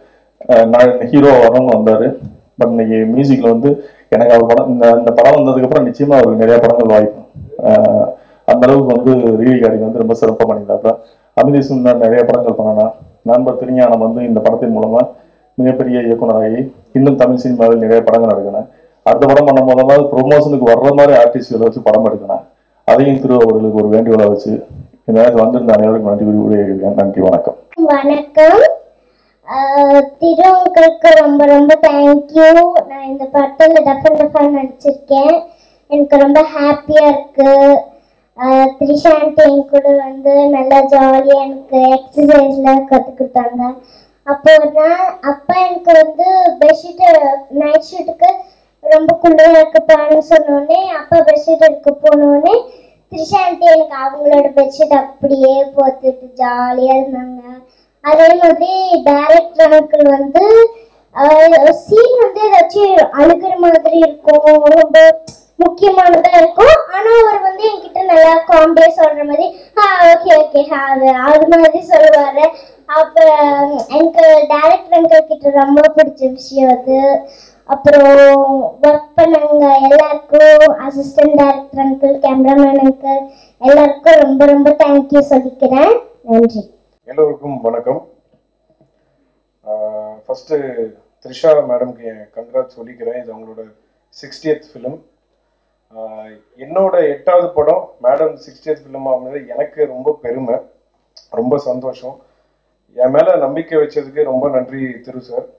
ஹீரோ வரணும்னு வந்தாரு பட் இன்னைக்கு மியூசிக்ல வந்து எனக்கு அவர் படம் இந்த இந்த படம் வந்ததுக்கு அப்புறம் நிச்சயமா அவருக்கு நிறைய படங்கள் வாய்ப்பு அஹ், அந்த அளவுக்கு வந்து ரீவி கார்டிங் வந்து ரொம்ப சிறப்பாக பண்ணியிருந்தாப்புல அமிதீஷ் நான் நிறைய படங்கள் பண்ணனா நண்பர் திருஞானம் வந்து இந்த படத்தின் மூலமா மிகப்பெரிய இயக்குனராகி இன்னும் தமிழ் சினிமாவில் நிறைய படங்கள் எடுக்கணும் அடுத்த படம் பண்ணும் போதாவது ப்ரொமோஷனுக்கு வர்ற மாதிரி ஆர்டிஸ்ட்களை வச்சு படம் எடுக்கணும் அதையும் திரு அவர்களுக்கு ஒரு வேண்டுகோளை வச்சு இந்த நேரத்தில் வந்திருந்த அனைவருக்கும் நன்றி கூறி நன்றி வணக்கம் வணக்கம் ஆஹ் திரு உங்களுக்கு ரொம்ப ரொம்ப தேங்க்யூ நான் இந்த படத்தில் டஃபன் டஃபன் நடிச்சிருக்கேன் எனக்கு ரொம்ப ஹாப்பியாக இருக்கு ஆஹ் த்ரிஷா ஆண்டி என் கூட வந்து நல்லா ஜாலியாக எனக்கு எக்ஸசைஸ்லாம் கற்றுக் கொடுத்தாங்க அப்போ நான் அப்பா எனக்கு வந்து பெட்ஷீட்டு நைட் ஷூட்டுக்கு ரொம்ப குளிராக இருக்குப்பான்னு சொன்னோடனே அப்பா பெட்ஷீட் எடுக்க போனோடனே த்ரிஷா ஆண்டி எனக்கு அவங்களோட பெட்ஷீட் அப்படியே போத்துட்டு ஜாலியாக இருந்தாங்க அதே மாதிரி டைரக்டர் அங்கிள் வந்து சீன் வந்து ஏதாச்சும் அழுகிற மாதிரி இருக்கும் ரொம்ப முக்கியமானதா இருக்கும் ஆனா அவர் வந்து என்கிட்ட நல்லா காமெடியா சொல்ற மாதிரி ஓகே ஓகே அது அது மாதிரி சொல்லுவாரு அப்ப எனக்கு டைரக்டர் அங்கிள் கிட்ட ரொம்ப பிடிச்ச விஷயம் அது அப்புறம் ஒர்க் பண்ணவங்க எல்லாருக்கும் assistant director uncle cameraman uncle எல்லாருக்கும் ரொம்ப ரொம்ப தேங்க்யூ சொல்லிக்கிறேன் நன்றி எல்லோருக்கும் வணக்கம் ஃபஸ்ட்டு த்ரிஷா மேடம்க்கு என் கங்க்ராட் சொல்லிக்கிறேன் இது அவங்களோட சிக்ஸ்டியத் ஃபிலிம் என்னோட எட்டாவது படம் மேடம் சிக்ஸ்டியத் ஃபிலிம் ஆனது எனக்கு ரொம்ப பெருமை ரொம்ப சந்தோஷம் என் மேலே நம்பிக்கை வச்சதுக்கு ரொம்ப நன்றி திரு சார்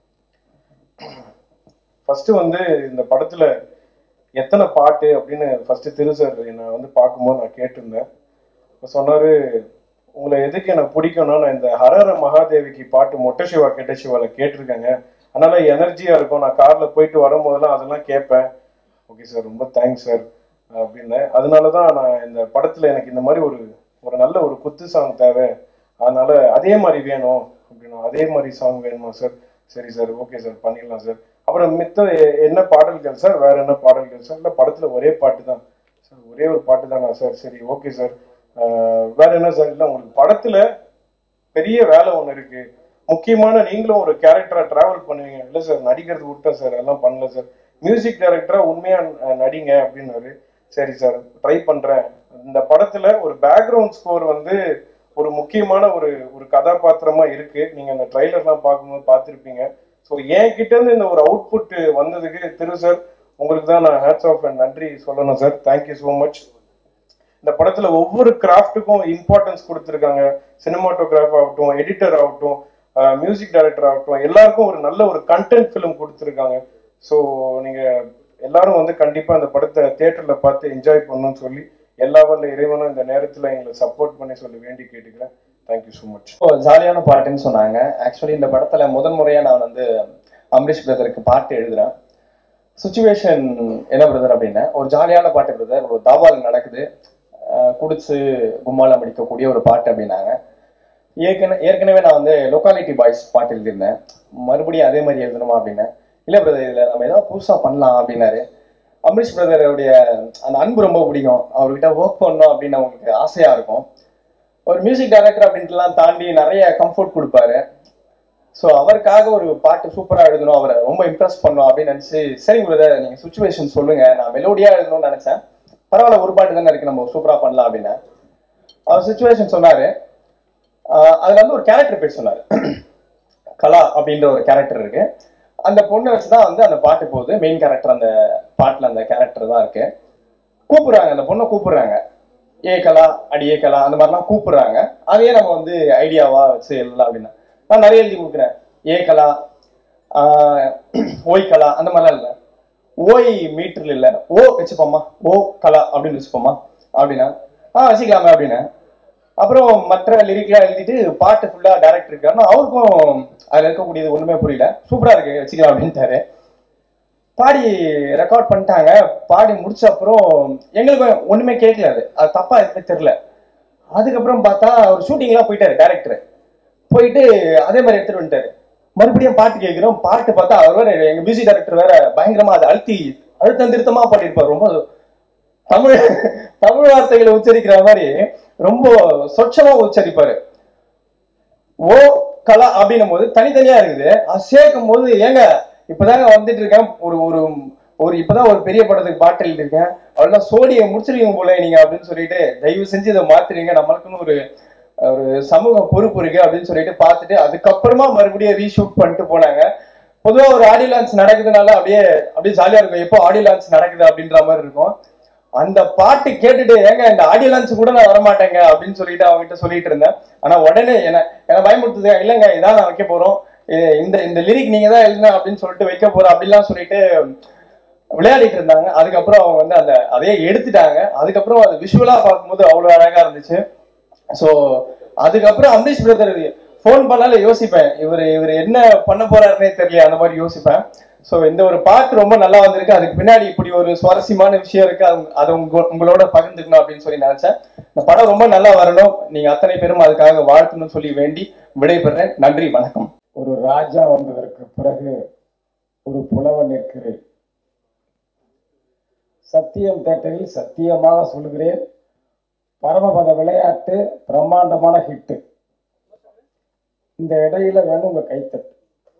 ஃபஸ்ட்டு வந்து இந்த படத்தில் எத்தனை பாட்டு அப்படின்னு ஃபஸ்ட்டு திரு சார் என்னை வந்து பார்க்கும்போது நான் கேட்டிருந்தேன் அப்ப சொன்னாரு உங்களை எதுக்கு எனக்கு பிடிக்கும்னா நான் இந்த ஹரஹர மகாதேவிக்கு பாட்டு மொட்டை சிவா கெட்ட சிவால கேட்டிருக்கேங்க அதனால எனர்ஜியா இருக்கும் நான் கார்ல போயிட்டு வரும்போதெல்லாம் அதெல்லாம் கேட்பேன் ஓகே சார் ரொம்ப தேங்க்ஸ் சார் அப்படின்னு அதனால தான் நான் இந்த படத்துல எனக்கு இந்த மாதிரி ஒரு ஒரு நல்ல ஒரு குத்து சாங் தேவை அதனால அதே மாதிரி வேணும் அப்படின்னா அதே மாதிரி சாங் வேணுமா சார் சரி சார் ஓகே சார் பண்ணிடலாம் சார் அப்புறம் மித்த எ- என்ன பாடல்கள் சார் வேற என்ன பாடல்கள் சார் இல்லை படத்துல ஒரே பாட்டு தான் சார் ஒரே ஒரு பாட்டு தானா சார் சரி ஓகே சார் வேற என்ன சார் இல்லை உங்களுக்கு படத்துல பெரிய வேலை ஒன்று இருக்கு முக்கியமான நீங்களும் ஒரு கேரக்டரா டிராவல் பண்ணுவீங்க இல்லை சார் நடிக்கிறது விட்டேன் சார் எல்லாம் பண்ணல சார் மியூசிக் டைரக்டரா உண்மையா அஹ், நடிங்க அப்படின்னாரு சரி சார் ட்ரை பண்றேன் இந்த படத்துல ஒரு பேக்ரவுண்ட் ஸ்கோர் வந்து ஒரு முக்கியமான ஒரு ஒரு கதாபாத்திரமா இருக்கு நீங்க அந்த ட்ரைலர்லாம் பார்க்கும்போது பார்த்துருப்பீங்க ஸோ என் கிட்ட இருந்து இந்த ஒரு அவுட்புட் வந்ததுக்கு திரு சார் உங்களுக்கு தான் நான் ஹேட்ஸ் ஆஃப் அண்ட் நன்றி சொல்லணும் சார் தேங்க்யூ ஸோ மச் இந்த படத்துல ஒவ்வொரு கிராஃப்ட்டுக்கும் இம்பார்ட்டன்ஸ் கொடுத்துருக்காங்க சினிமாட்டோகிராஃப் ஆகட்டும் எடிட்டர் ஆகட்டும் மியூசிக் டைரக்டர் ஆகட்டும் எல்லாருக்கும் ஒரு நல்ல ஒரு கண்டென்ட் ஃபிலிம் கொடுத்துருக்காங்க ஸோ நீங்க எல்லாரும் வந்து கண்டிப்பா இந்த படத்தை தியேட்டர்ல பார்த்து என்ஜாய் பண்ணணும்னு சொல்லி எல்லா வல்ல இறைவனும் இந்த நேரத்துல எங்களை சப்போர்ட் பண்ணி சொல்லி வேண்டி கேட்டுக்கிறேன் தேங்க்யூ ஸோ மச் இப்போ ஜாலியான பாட்டுன்னு சொன்னாங்க ஆக்சுவலி இந்த படத்துல முதல் முறையா நான் வந்து அம்ரீஷ் பிரதருக்கு பாட்டு எழுதுறேன் சுச்சுவேஷன் என்ன பிரதர் அப்படின்னா ஒரு ஜாலியான பாட்டு பிரதர் ஒரு தாபால் நடக்குது அஹ் குடிச்சு கும்மாலம் அடிக்கக்கூடிய ஒரு பாட்டு அப்படின்னாங்க ஏற்கனவே ஏற்கனவே நான் வந்து லொக்காலிட்டி பாய்ஸ் பாட்டு எழுதியிருந்தேன் மறுபடியும் அதே மாதிரி எழுதணுமா அப்படின்னேன் இல்லை பிரதர் இதில் நம்ம ஏதாவது புதுசாக பண்ணலாம் அப்படின்னாரு அம்ரீஷ் பிரதருடைய அந்த அன்பு ரொம்ப பிடிக்கும் அவர்கிட்ட ஒர்க் பண்ணணும் அப்படின்னு அவங்களுக்கு ஆசையாக இருக்கும் ஒரு மியூசிக் டைரக்டர் அப்படின்ட்டுலாம் தாண்டி நிறைய கம்ஃபர்ட் கொடுப்பாரு ஸோ அவருக்காக ஒரு பாட்டு சூப்பராக எழுதணும் அவரை ரொம்ப இம்ப்ரெஸ் பண்ணணும் அப்படின்னு நினச்சி சரிங்க பிரதர் நீங்கள் சுச்சுவேஷன் சொல்லுங்க நான் மெலோடியாக எழுதணும்னு நினச்சேன் பரவாயில்ல ஒரு பாட்டு தானே இருக்கு நம்ம சூப்பராக பண்ணலாம் அப்படின்னு அவர் சுச்சுவேஷன் சொன்னாரு ஆஹ் அதுல வந்து ஒரு கேரக்டர் பேர் சொன்னாரு கலா அப்படின்ற ஒரு கேரக்டர் இருக்கு அந்த பொண்ணை வச்சுதான் வந்து அந்த பாட்டு போகுது மெயின் கேரக்டர் அந்த பாட்டுல அந்த கேரக்டர் தான் இருக்கு கூப்பிடுறாங்க அந்த பொண்ணை கூப்பிடுறாங்க ஏ கலா அடி ஏ கலா அந்த மாதிரிலாம் கூப்பிடுறாங்க அதையே நம்ம வந்து ஐடியாவா வச்சு எழுதலாம் அப்படின்னா நான் நிறைய எழுதி கொடுக்குறேன் ஏ கலா ஆஹ் ஓய் கலா அந்த மாதிரிலாம் இல்லை ஓய் மீட்டர்ல இல்ல ஓ வச்சுப்போமா ஓ கலா அப்படின்னு வச்சுப்போமா அப்படின்னா ஆ வச்சுக்கலாமே அப்படின்னு அப்புறம் மற்ற லிரிக்லாம் எழுதிட்டு பாட்டு ஃபுல்லா டைரக்டர் இருக்காருன்னா அவருக்கும் அதுல இருக்கக்கூடியது ஒண்ணுமே புரியல சூப்பரா இருக்கு வச்சுக்கலாம் அப்படின்ட்டாரு பாடி ரெக்கார்ட் பண்ணிட்டாங்க பாடி முடிச்ச அப்புறம் எங்களுக்கு ஒண்ணுமே கேட்கல அது அது தப்பா எதுவுமே தெரியல அதுக்கப்புறம் பார்த்தா அவர் ஷூட்டிங்லாம் போயிட்டாரு டேரக்டர் போயிட்டு அதே மாதிரி எடுத்துட்டு வந்துட்டாரு மறுபடியும் பாட்டு கேட்கிறோம் பாட்டு பார்த்தா அவர் வேற எங்க மியூசிக் டைரக்டர் வேற பயங்கரமா அதை அழுத்தி அழுத்தம் திருத்தமா பாடியிருப்பார் ரொம்ப தமிழ் தமிழ் வார்த்தைகளை உச்சரிக்கிற மாதிரி ரொம்ப சொச்சமா உச்சரிப்பாரு ஓ கலா அப்படின்னும் போது தனித்தனியா இருக்குது அது சேர்க்கும் போது ஏங்க இப்பதாங்க வந்துட்டு இருக்கேன் ஒரு ஒரு ஒரு இப்பதான் ஒரு பெரிய படத்துக்கு பாட்டு எழுதிருக்கேன் அவ்வளோ சோடியை முடிச்சிருக்கீங்க போல நீங்க அப்படின்னு சொல்லிட்டு தயவு செஞ்சு இதை மாத்துறீங்க நம்மளுக்குன்னு ஒரு ஒரு சமூக பொறுப்பு இருக்கு அப்படின்னு சொல்லிட்டு பார்த்துட்டு அதுக்கப்புறமா மறுபடியும் ரீஷூட் பண்ணிட்டு போனாங்க பொதுவா ஒரு ஆடியோ லான்ச் நடக்குதுனால அப்படியே அப்படியே ஜாலியா இருக்கும் எப்போ ஆடியோ லான்ச் நடக்குது அப்படின்ற மாதிரி இருக்கும் அந்த பாட்டு கேட்டுட்டு ஏங்க இந்த ஆடியோ லான்ச் கூட நான் வரமாட்டேங்க அப்படின்னு சொல்லிட்டு அவங்ககிட்ட சொல்லிட்டு இருந்தேன் ஆனா உடனே என்ன என்ன பயமுறுத்துது இல்லைங்க இதான் நான் வைக்க போறோம் இது- இந்த இந்த லிரிக் நீங்க தான் எழுதுன அப்படின்னு சொல்லிட்டு வைக்க போறோம் அப்படிலாம் சொல்லிட்டு விளையாடிட்டு இருந்தாங்க அதுக்கப்புறம் அவங்க வந்து அந்த அதையே எடுத்துட்டாங்க அதுக்கப்புறம் அது விஷுவலா பார்க்கும்போது அவ்வளவு அழகா இருந்துச்சு ஸோ அதுக்கப்புறம் அம்பரீஷ் பிரதர் ஃபோன் பண்ணாலும் யோசிப்பேன் இவர் இவர் என்ன பண்ண போறாருன்னே தெரியல அந்த மாதிரி யோசிப்பேன் ஸோ இந்த ஒரு பாட்டு ரொம்ப நல்லா வந்திருக்கு அதுக்கு பின்னாடி இப்படி ஒரு சுவாரஸ்யமான விஷயம் இருக்கு அது அதை உங்க உங்களோட பகிர்ந்துக்கணும் அப்படின்னு சொல்லி நினைச்சேன் இந்த படம் ரொம்ப நல்லா வரணும் நீங்க அத்தனை பேரும் அதுக்காக வாழ்த்தணும்னு சொல்லி வேண்டி விடைபெறேன் நன்றி வணக்கம் ஒரு ராஜா வந்ததற்கு பிறகு ஒரு புலவன் நிற்கிறேன் சத்தியம் தேட்டரில் சத்தியமாக சொல்கிறேன் பரமபத விளையாட்டு பிரம்மாண்டமான ஹிட்டு இந்த இடையில வேணும் உங்க கைத்தட்டு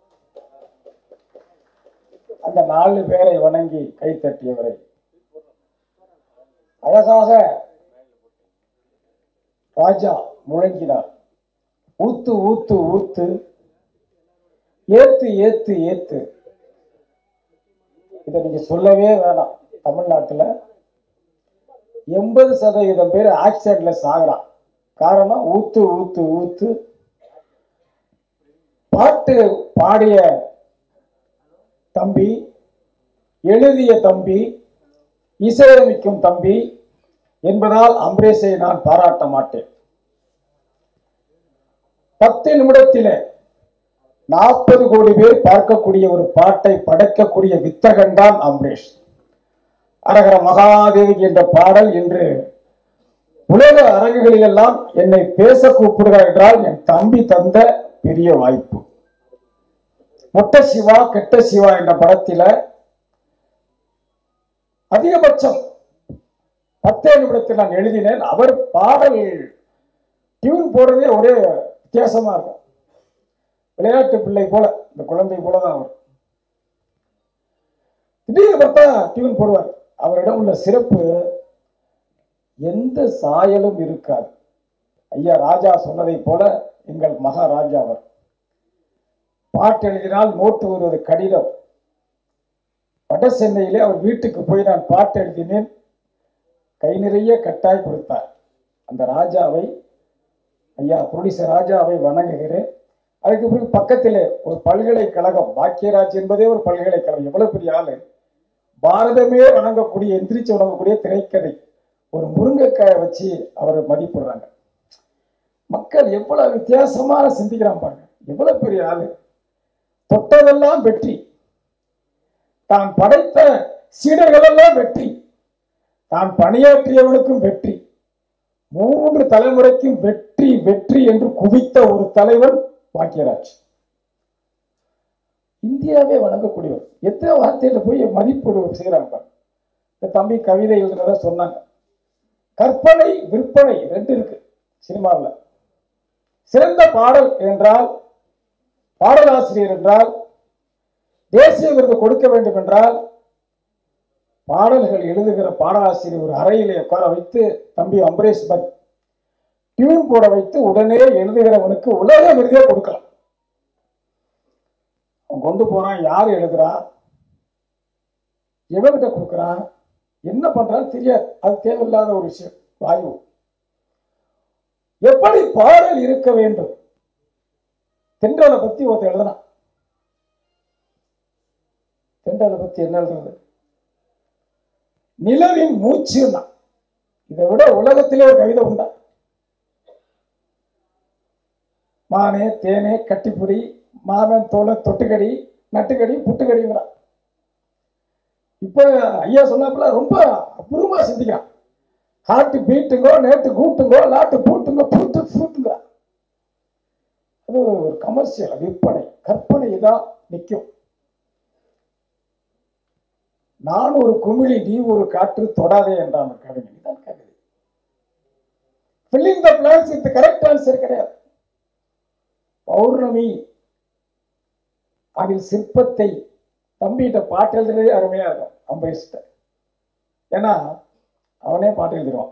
அந்த நாலு பேரை வணங்கி கைத்தட்டியவரை அழகாக ராஜா முழங்கினார் ஊத்து ஊத்து ஊத்து ஏத்து ஏத்து ஏத்து இதை நீங்க சொல்லவே வேணாம் தமிழ்நாட்டுல எண்பது சதவீதம் பேர் ஆக்சிடென்ட்ல சாகுறான் காரணம் ஊத்து ஊத்து ஊத்து பாட்டு பாடிய தம்பி எழுதிய தம்பி இசையமைக்கும் தம்பி என்பதால் அம்பரீஷை நான் பாராட்ட மாட்டேன் பத்து நிமிடத்திலே நாற்பது கோடி பேர் பார்க்கக்கூடிய ஒரு பாட்டை படைக்கக்கூடிய வித்தகன் தான் அம்பரீஷ் அரகர மகாதேவி என்ற பாடல் இன்று உலக அரங்குகளிலெல்லாம் என்னை பேச கூப்பிடுகிறார் என்றால் என் தம்பி தந்த பெரிய வாய்ப்பு மொட்ட சிவா கெட்ட சிவா என்ற படத்தில அதிகபட்சம் பத்தே நிமிடத்தில் நான் எழுதினேன் அவர் பாடல் டியூன் போடுறதே ஒரே வித்தியாசமா இருக்கும் விளையாட்டு பிள்ளை போல இந்த குழந்தை போல தான் அவர் திடீர்னு பார்த்தா டியூன் போடுவார் அவரிடம் உள்ள சிறப்பு எந்த சாயலும் இருக்காது ஐயா ராஜா சொன்னதை போல எங்கள் மகாராஜா அவர் பாட்டு எழுதினால் நோட்டு வருவது கடினம் வட சென்னையிலே அவர் வீட்டுக்கு போய் நான் பாட்டு எழுதினேன் கை நிறைய கட்டாய் கொடுத்தார் அந்த ராஜாவை ஐயா ப்ரொடியூசர் ராஜாவை வணங்குகிறேன் அதுக்கு பிறகு பக்கத்திலே ஒரு பல்கலைக்கழகம் பாக்கியராஜ் என்பதே ஒரு பல்கலைக்கழகம் எவ்வளவு பெரிய ஆளு பாரதமே வணங்கக்கூடிய எந்திரிச்சு வணங்கக்கூடிய திரைக்கதை ஒரு முருங்கைக்காயை வச்சு அவர் மதிப்பிடுறாங்க மக்கள் எவ்வளவு வித்தியாசமான சிந்திக்கிறான் பாருங்க எவ்வளவு பெரிய ஆளு தொட்டதெல்லாம் வெற்றி தான் படைத்த சீடர்களெல்லாம் வெற்றி தான் பணியாற்றியவனுக்கும் வெற்றி மூன்று தலைமுறைக்கும் வெற்றி வெற்றி என்று குவித்த ஒரு தலைவன் பாக்கியராஜ் இந்தியாவே வணங்கக்கூடியவர் எத்தனை வார்த்தையில போய் மதிப்பீடு செய்யறாங்க பாருங்க. இந்த தம்பி கவிதை எழுதுனத சொன்னாங்க கற்பனை விற்பனை ரெண்டு இருக்கு சினிமாவில் சிறந்த பாடல் என்றால் பாடலாசிரியர் என்றால் தேசிய விருது கொடுக்க வேண்டும் என்றால் பாடல்கள் எழுதுகிற பாடலாசிரியர் ஒரு அறையிலே உட்கார வைத்து தம்பி அம்பரேஷ் பட் டியூன் போட வைத்து உடனே எழுதுகிறவனுக்கு உலக விருதே கொடுக்கலாம் அவன் கொண்டு போறான் யார் எழுதுறா எவன்கிட்ட கொடுக்குறான் என்ன பண்றான்னு தெரியாது அது தேவையில்லாத ஒரு விஷயம் வாயு எப்படி பாடல் இருக்க வேண்டும் தென்றலை பத்தி ஒருத்தர் எழுதுனான் தென்றலை பத்தி என்ன எழுதுறது நிலவின் மூச்சுன்னா இதை விட உலகத்திலே ஒரு கவிதை உண்டா மானே தேனே கட்டிப்புடி மாமன் தோலை தொட்டுக்கடி நட்டுக்கடி புட்டுக்கடிங்கிறான் இப்ப ஐயா சொன்னாப்புல ரொம்ப அபூர்வமா சிந்திக்கிறான் ஹார்ட் பீட்டுங்கோ நேட்டு கூட்டுங்கோ லாட்டு பூட்டுங்கோ பூட்டு பூட்டுங்கிறான் அது ஒரு கமர்ஷியல் விற்பனை கற்பனை தான் நிற்கும் நான் ஒரு குமிழி நீ ஒரு காற்று தொடாதே என்றான் ஒரு கவிஞன் இதான் கவிதை filling the blanks with correct answer கிடையாது பௌர்ணமி அதில் சிற்பத்தை தம்பிகிட்ட பாட்டு எழுதுறதே அருமையா இருக்கும் அம்பரீஷ்ட ஏன்னா அவனே பாட்டு எழுதிடுவான்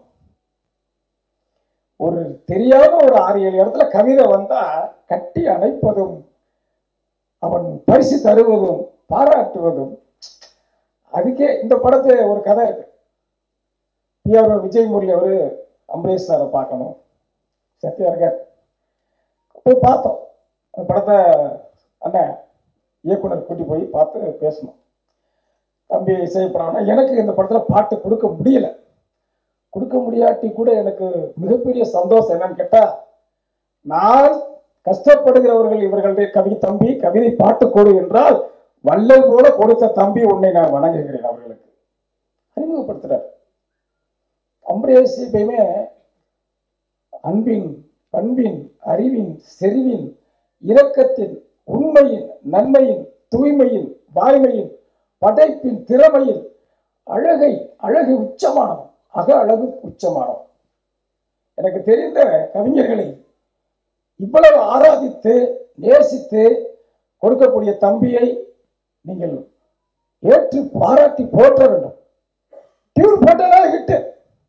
ஒரு தெரியாத ஒரு ஆறு ஏழு இடத்துல கவிதை வந்தா கட்டி அணைப்பதும் அவன் பரிசு தருவதும் பாராட்டுவதும் அதுக்கே இந்த படத்து ஒரு கதை இருக்கு பிஆர்ஓ விஜய் முரளி அவரு அம்பரீஷ் சாரை பார்க்கணும் சத்யா இருக்கார் போய் பார்த்தோம் அந்த படத்தை அண்ணன் இயக்குனர் கூட்டி போய் பார்த்து பேசணும் தம்பி இசைப்படம்னா எனக்கு இந்த படத்துல பாட்டு கொடுக்க முடியல கொடுக்க முடியாட்டி கூட எனக்கு மிகப்பெரிய சந்தோஷம் என்னன்னு கேட்டா நான் கஷ்டப்படுகிறவர்கள் இவர்களுடைய கவி தம்பி கவிதை பாட்டு கொடு என்றால் வள்ளல் போல கொடுத்த தம்பி உன்னை நான் வணங்குகிறேன் அவர்களுக்கு அறிமுகப்படுத்துறார் அம்பரேஷ் எப்பயுமே அன்பின் பண்பின் அறிவின் செறிவின் இரக்கத்தின் உண்மையின் நன்மையின் தூய்மையின் வாய்மையின் படைப்பின் திறமையில் அழகை அழகு உச்சமானவன் அக அழகு உச்சமானவன் எனக்கு தெரிந்த கவிஞர்களை இவ்வளவு ஆராதித்து நேசித்து கொடுக்கக்கூடிய தம்பியை நீங்கள் ஏற்று பாராட்டி போற்ற வேண்டும் டியூன் போட்டதா ஹிட்டு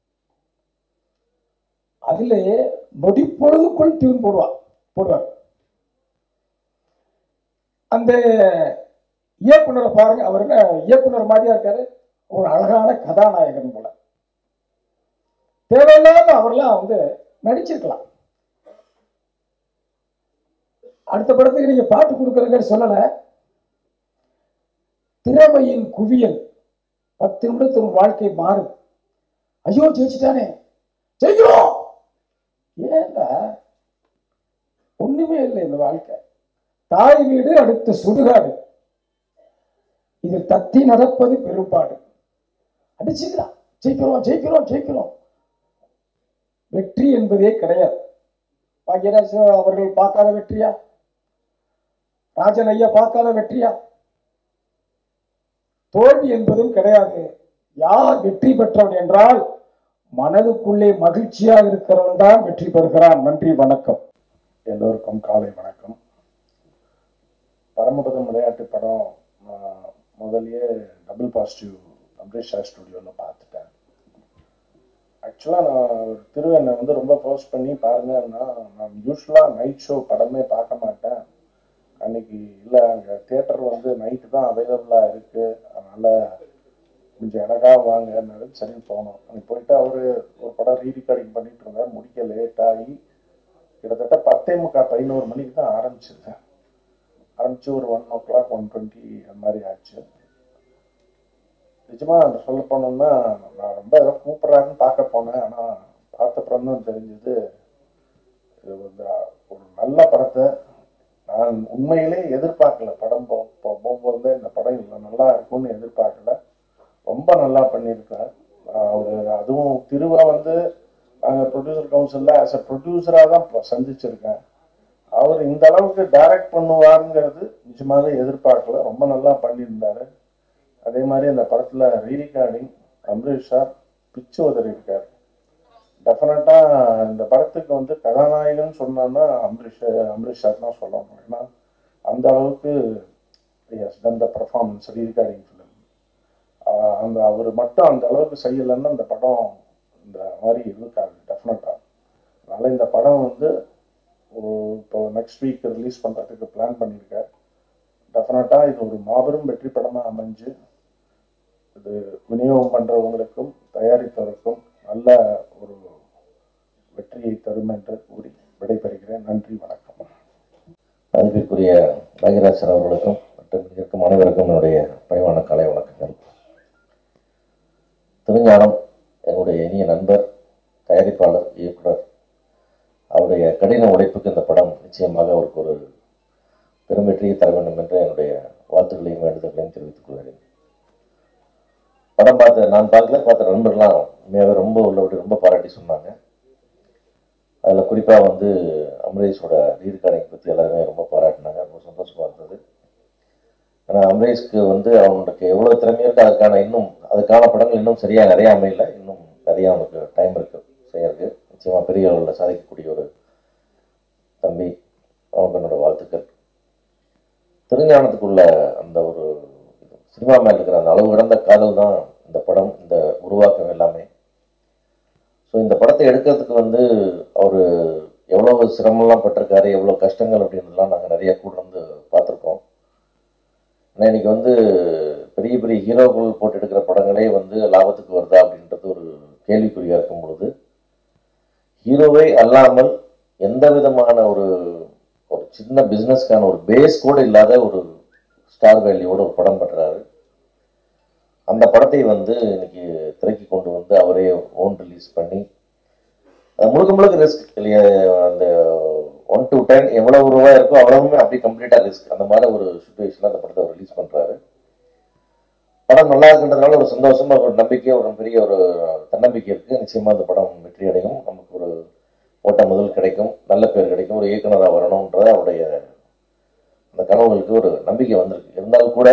அதிலே நொடி பொழுதுக்குள் டியூன் போடுவார் போடுவார் அந்த இயக்குனரை பாருங்க அவர் என்ன இயக்குனர் மாதிரியா இருக்காரு ஒரு அழகான கதாநாயகன் போல தேவையில்லாம அவர்லாம் வந்து நடிச்சிருக்கலாம் அடுத்த படத்துக்கு நீங்க பாட்டு கொடுக்குறீங்கன்னு சொல்லல திறமையின் குவியல் பத்து நிமிடத்தில் உன் வாழ்க்கை மாறும் ஐயோ ஜெயிச்சுட்டானே ஜெயிக்கிறோம் ஏங்க ஒண்ணுமே இல்லை இந்த வாழ்க்கை தாய் வீடு அடுத்த சுடுகாடு இதில் தத்தி நடப்பது பெரும்பாடு அடிச்சுக்கலாம் ஜெயிக்கிறோம் ஜெயிக்கிறோம் ஜெயிக்கிறோம் வெற்றி என்பதே கிடையாது பாக்யராஜ் அவர்கள் பார்க்காத வெற்றியா ராஜன் ஐயா பார்க்காத வெற்றியா தோல்வி என்பதும் கிடையாது யார் வெற்றி பெற்றவன் என்றால் மனதுக்குள்ளே மகிழ்ச்சியாக இருக்கிறவன் தான் வெற்றி பெறுகிறான் நன்றி வணக்கம் எல்லோருக்கும் காலை வணக்கம் பரமபதம் விளையாட்டு படம் நான் முதல்லயே டபுள் பாசிட்டிவ் அம்ரேஷா ஸ்டுடியோவில் பார்த்துட்டேன் ஆக்சுவலாக நான் ஒரு திரு என்னை வந்து ரொம்ப ஃபோர்ஸ் பண்ணி பாருங்கன்னா நான் யூஸ்வலாக நைட் ஷோ படமே பார்க்க மாட்டேன் அன்னைக்கு இல்லை அங்கே தியேட்டர் வந்து நைட்டு தான் அவைலபிளாக இருக்குது அதனால் கொஞ்சம் எனக்காக வாங்கன்னாரு சரி போனோம் அன்னைக்கு போயிட்டு அவர் ஒரு படம் ரீ ரெக்கார்டிங் பண்ணிட்டு இருந்தார் முடிக்க லேட் ஆகி கிட்டத்தட்ட பத்தே முக்கால் பதினோரு மணிக்கு தான் ஆரம்பிச்சிருக்கேன் ஆரம்பிச்சு ஒரு one o'clock one twenty அந்த மாதிரி ஆச்சு நிஜமா சொல்ல போனோம்னா நான் ரொம்ப ஏதோ கூப்பிட்றாருன்னு பார்க்க போனேன் ஆனால் பார்த்தப்புறம் தான் தெரிஞ்சது இது வந்து ஒரு நல்ல படத்தை நான் உண்மையிலே எதிர்பார்க்கல படம் போ போ- போகும்போது இந்த படம் இவ்வளோ நல்லா இருக்கும்னு எதிர்பார்க்கல ரொம்ப நல்லா பண்ணியிருக்கார் அவர் அதுவும் திருவா வந்து நாங்கள் ப்ரொடியூசர் கவுன்சிலில் ஆஸ் அ ப்ரொடியூசராக தான் இப்ப சந்திச்சிருக்கேன் அவர் இந்த அளவுக்கு டைரக்ட் பண்ணுவாருங்கிறது நிஜமாவே எதிர்பார்க்கல ரொம்ப நல்லா பண்ணியிருந்தாரு அதே மாதிரி அந்த படத்துல ரீரிகார்டிங் அம்ரீஷ் சார் பிச்சு உதறி இருக்காரு டெஃபினட்டா இந்த படத்துக்கு வந்து கதாநாயகன் சொன்னான்னா அம்ரீஷ் அம்ரீஷ் சார் தான் சொல்லணும் ஏன்னா அந்த அளவுக்கு has done the performance rerecording film அந்த அவர் மட்டும் அந்த அளவுக்கு செய்யலைன்னா இந்த படம் இந்த மாதிரி இருக்காது டெஃபினட்டா அதனால் இந்த படம் வந்து ஒரு இப்போ நெக்ஸ்ட் வீக் ரிலீஸ் பண்ணுறதுக்கு பிளான் பண்ணியிருக்கேன் டெஃபினட்டாக இது ஒரு மாபெரும் வெற்றி படமாக அமைஞ்சு இது விநியோகம் பண்ணுறவங்களுக்கும் தயாரிப்பவருக்கும் நல்ல ஒரு வெற்றியை தரும் என்று கூறி விடைபெறுகிறேன் நன்றி வணக்கம் மதிப்பிற்குரிய பாகியராஜ் சார் அவர்களுக்கும் மற்றும் இங்க இருக்கும் அனைவருக்கும் என்னுடைய பணிவான காலை வணக்கங்கள் திருஞானம் என்னுடைய இனிய நண்பர் தயாரிப்பாளர் இயக்குனர் அவருடைய கடின உழைப்புக்கு இந்த படம் நிச்சயமாக அவருக்கு ஒரு பெரும் வெற்றியை தர வேண்டும் என்று என்னுடைய வாழ்த்துக்களையும் வேண்டுதல்களையும் தெரிவித்துக் கொள்கிறேன் படம் பார்த்த நான் பார்க்கல பார்த்த நண்பர்லாம் உண்மையாகவே ரொம்ப உள்ளபடி ரொம்ப பாராட்டி சொன்னாங்க அதில் குறிப்பாக வந்து அமரேஷோட ரீர்கார்டிங் பற்றி எல்லாருமே ரொம்ப பாராட்டினாங்க ரொம்ப சந்தோஷமாக இருந்தது ஏன்னா அமரேஷ்க்கு வந்து அவனுக்கு எவ்வளோ திறமை இருக்கு அதுக்கான இன்னும் அதுக்கான படங்கள் இன்னும் சரியாக நிறைய அமையல இன்னும் நிறைய அவனுக்கு டைம் இருக்கு செய்யறதுக்கு நிச்சயமாக பெரிய அளவில் சாதிக்கக்கூடிய ஒரு தம்பி அவனுக்கு என்னோட வாழ்த்துக்கள் திருஞானத்துக்குள்ள அந்த ஒரு சினிமா மேல இருக்கிற அந்த அளவு கடந்த காதல் தான் இந்த படம் இந்த உருவாக்கம் எல்லாமே ஸோ இந்த படத்தை எடுக்கிறதுக்கு வந்து அவர் எவ்வளோ சிரமம்லாம் பட்டிருக்காரு எவ்வளோ கஷ்டங்கள் அப்படின்றதுலாம் நாங்கள் நிறைய கூட வந்து பார்த்துருக்கோம் ஏன்னா இன்னைக்கு வந்து பெரிய பெரிய ஹீரோக்கள் போட்டு எடுக்கிற படங்களே வந்து லாபத்துக்கு வருதா அப்படின்றது ஒரு கேள்விக்குறியாக இருக்கும் பொழுது ஹீரோவே அல்லாமல் எந்த விதமான ஒரு ஒரு சின்ன பிஸ்னஸ்க்கான ஒரு பேஸ் கூட இல்லாத ஒரு ஸ்டார் வேல்யூவோட ஒரு படம் பண்றாரு அந்த படத்தை வந்து இன்னைக்கு திரைக்கு கொண்டு வந்து அவரே ஓன் ரிலீஸ் பண்ணி அது முழுக்க முழுக்க ரிஸ்க் இல்லையா அந்த ஒன் டு டென் எவ்வளவு ரூபாய் இருக்கோ அவ்வளவுமே அப்படி கம்ப்ளீட்டா ரிஸ்க் அந்த மாதிரி ஒரு சுச்சுவேஷன்ல அந்த படத்தை ரிலீஸ் பண்றாரு படம் நல்லா இருக்குன்றதுனால ஒரு சந்தோஷமா ஒரு நம்பிக்கை ஒரு பெரிய ஒரு தன்னம்பிக்கை இருக்கு நிச்சயமா அந்த படம் வெற்றி அடையும் நமக்கு ஒரு ஓட்ட முதல் கிடைக்கும் நல்ல பேர் கிடைக்கும் ஒரு இயக்குனராக வரணும்ன்ற அவருடைய அந்த கனவுகளுக்கு ஒரு நம்பிக்கை வந்திருக்கு இருந்தாலும் கூட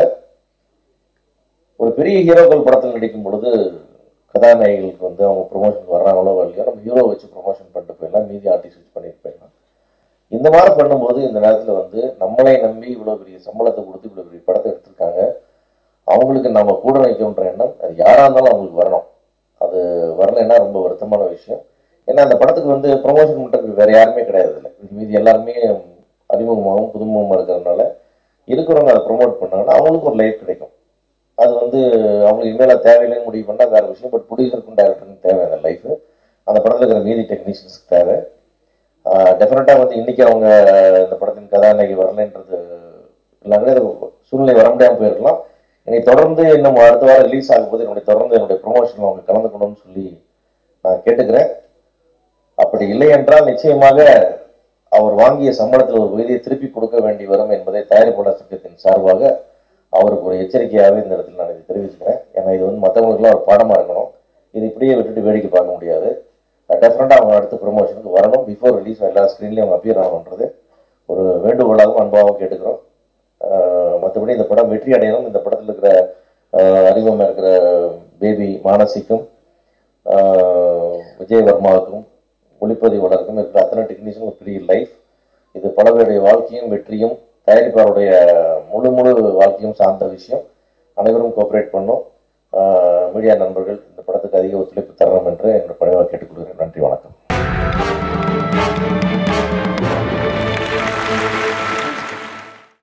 ஒரு பெரிய ஹீரோக்கள் படத்தில் நடிக்கும் பொழுது கதாநாயகிகளுக்கு வந்து அவங்க ப்ரொமோஷன் வர்றாங்களோ இல்லையோ நம்ம ஹீரோ வச்சு ப்ரொமோஷன் பண்ணிட்டு போயிடலாம் மீதி ஆர்டிஸ்ட் வச்சு பண்ணிட்டு போயிடலாம் இந்த மாதிரி பண்ணும்போது இந்த நேரத்தில் வந்து நம்மளை நம்பி இவ்வளோ பெரிய சம்பளத்தை கொடுத்து இவ்வளோ பெரிய படத்தை எடுத்திருக்காங்க அவங்களுக்கு நம்ம கூட நிற்கணுன்ற எண்ணம் அது யாராக இருந்தாலும் அவங்களுக்கு வரணும் அது வரலைன்னா ரொம்ப வருத்தமான விஷயம் ஏன்னா அந்த படத்துக்கு வந்து ப்ரொமோஷன் பண்ணுறதுக்கு வேற யாருமே கிடையாது இல்லை மீதி எல்லாருமே அறிமுகமாகவும் புதுமுகமாக இருக்கிறதுனால இருக்கிறவங்க அதை ப்ரொமோட் பண்ணாங்கன்னா அவங்களுக்கு ஒரு லைஃப் கிடைக்கும் அது வந்து அவங்களுக்கு இனிமேல் தேவையில்லைன்னு முடிவு பண்ணால் வேற விஷயம் பட் ப்ரொடியூசருக்கும் டேரக்டருக்கும் தேவை அந்த லைஃப் அந்த படத்தில் இருக்கிற மீதி டெக்னீஷியன்ஸ்க்கு தேவை டெஃபினட்டாக வந்து இன்னைக்கு அவங்க இந்த படத்தின் கதாநாயகி வரலைன்றது இல்லாங்க சூழ்நிலை வர முடியாமல் போயிருக்கலாம் என்னை தொடர்ந்து இன்னும் அடுத்த வாரம் ரிலீஸ் ஆகும்போது என்னுடைய தொடர்ந்து என்னுடைய ப்ரொமோஷன் அவங்க கலந்துக்கணும்னு சொல்லி நான் கேட்டுக்கிறேன் அப்படி இல்லை என்றால் நிச்சயமாக அவர் வாங்கிய சம்பளத்தில் ஒரு விகிதியை திருப்பி கொடுக்க வேண்டி வரும் என்பதை தயாரிப்பாளர் சங்கத்தின் சார்பாக அவருக்கு ஒரு எச்சரிக்கையாகவே இந்த இடத்துல நான் இதை தெரிவிச்சுக்கிறேன் ஏன்னா இது வந்து மற்றவங்களுக்குலாம் ஒரு பாடமாக இருக்கணும் இது இப்படியே விட்டுட்டு வேடிக்கை பார்க்க முடியாது டெஃபினட்டாக அவங்க அடுத்த ப்ரொமோஷனுக்கு வரணும் பிஃபோர் ரிலீஸ் எல்லா ஸ்க்ரீன்லேயும் அவங்க அப்பியர் ஆகணுன்றது ஒரு வேண்டுகோளாகவும் அன்பாகவும் கேட்டுக்கிறோம் மற்றபடி இந்த படம் வெற்றி அடையணும் இந்த படத்தில் இருக்கிற அறிமுகமாக இருக்கிற பேபி மானசிக்கும் விஜயவர்மாவுக்கும் ஒளிப்பதிவாளருக்கும் இருக்கிற அத்தனை டெக்னீஷியன் ஒரு பெரிய லைஃப் இது பலருடைய வாழ்க்கையும் வெற்றியும் தயாரிப்பாளருடைய முழு முழு வாழ்க்கையும் சார்ந்த விஷயம் அனைவரும் கோஆப்ரேட் பண்ணும் மீடியா நண்பர்கள் இந்த படத்துக்கு அதிக ஒத்துழைப்பு தரணும் என்று என்னோட பணிவாக கேட்டுக்கொள்கிறேன் நன்றி வணக்கம்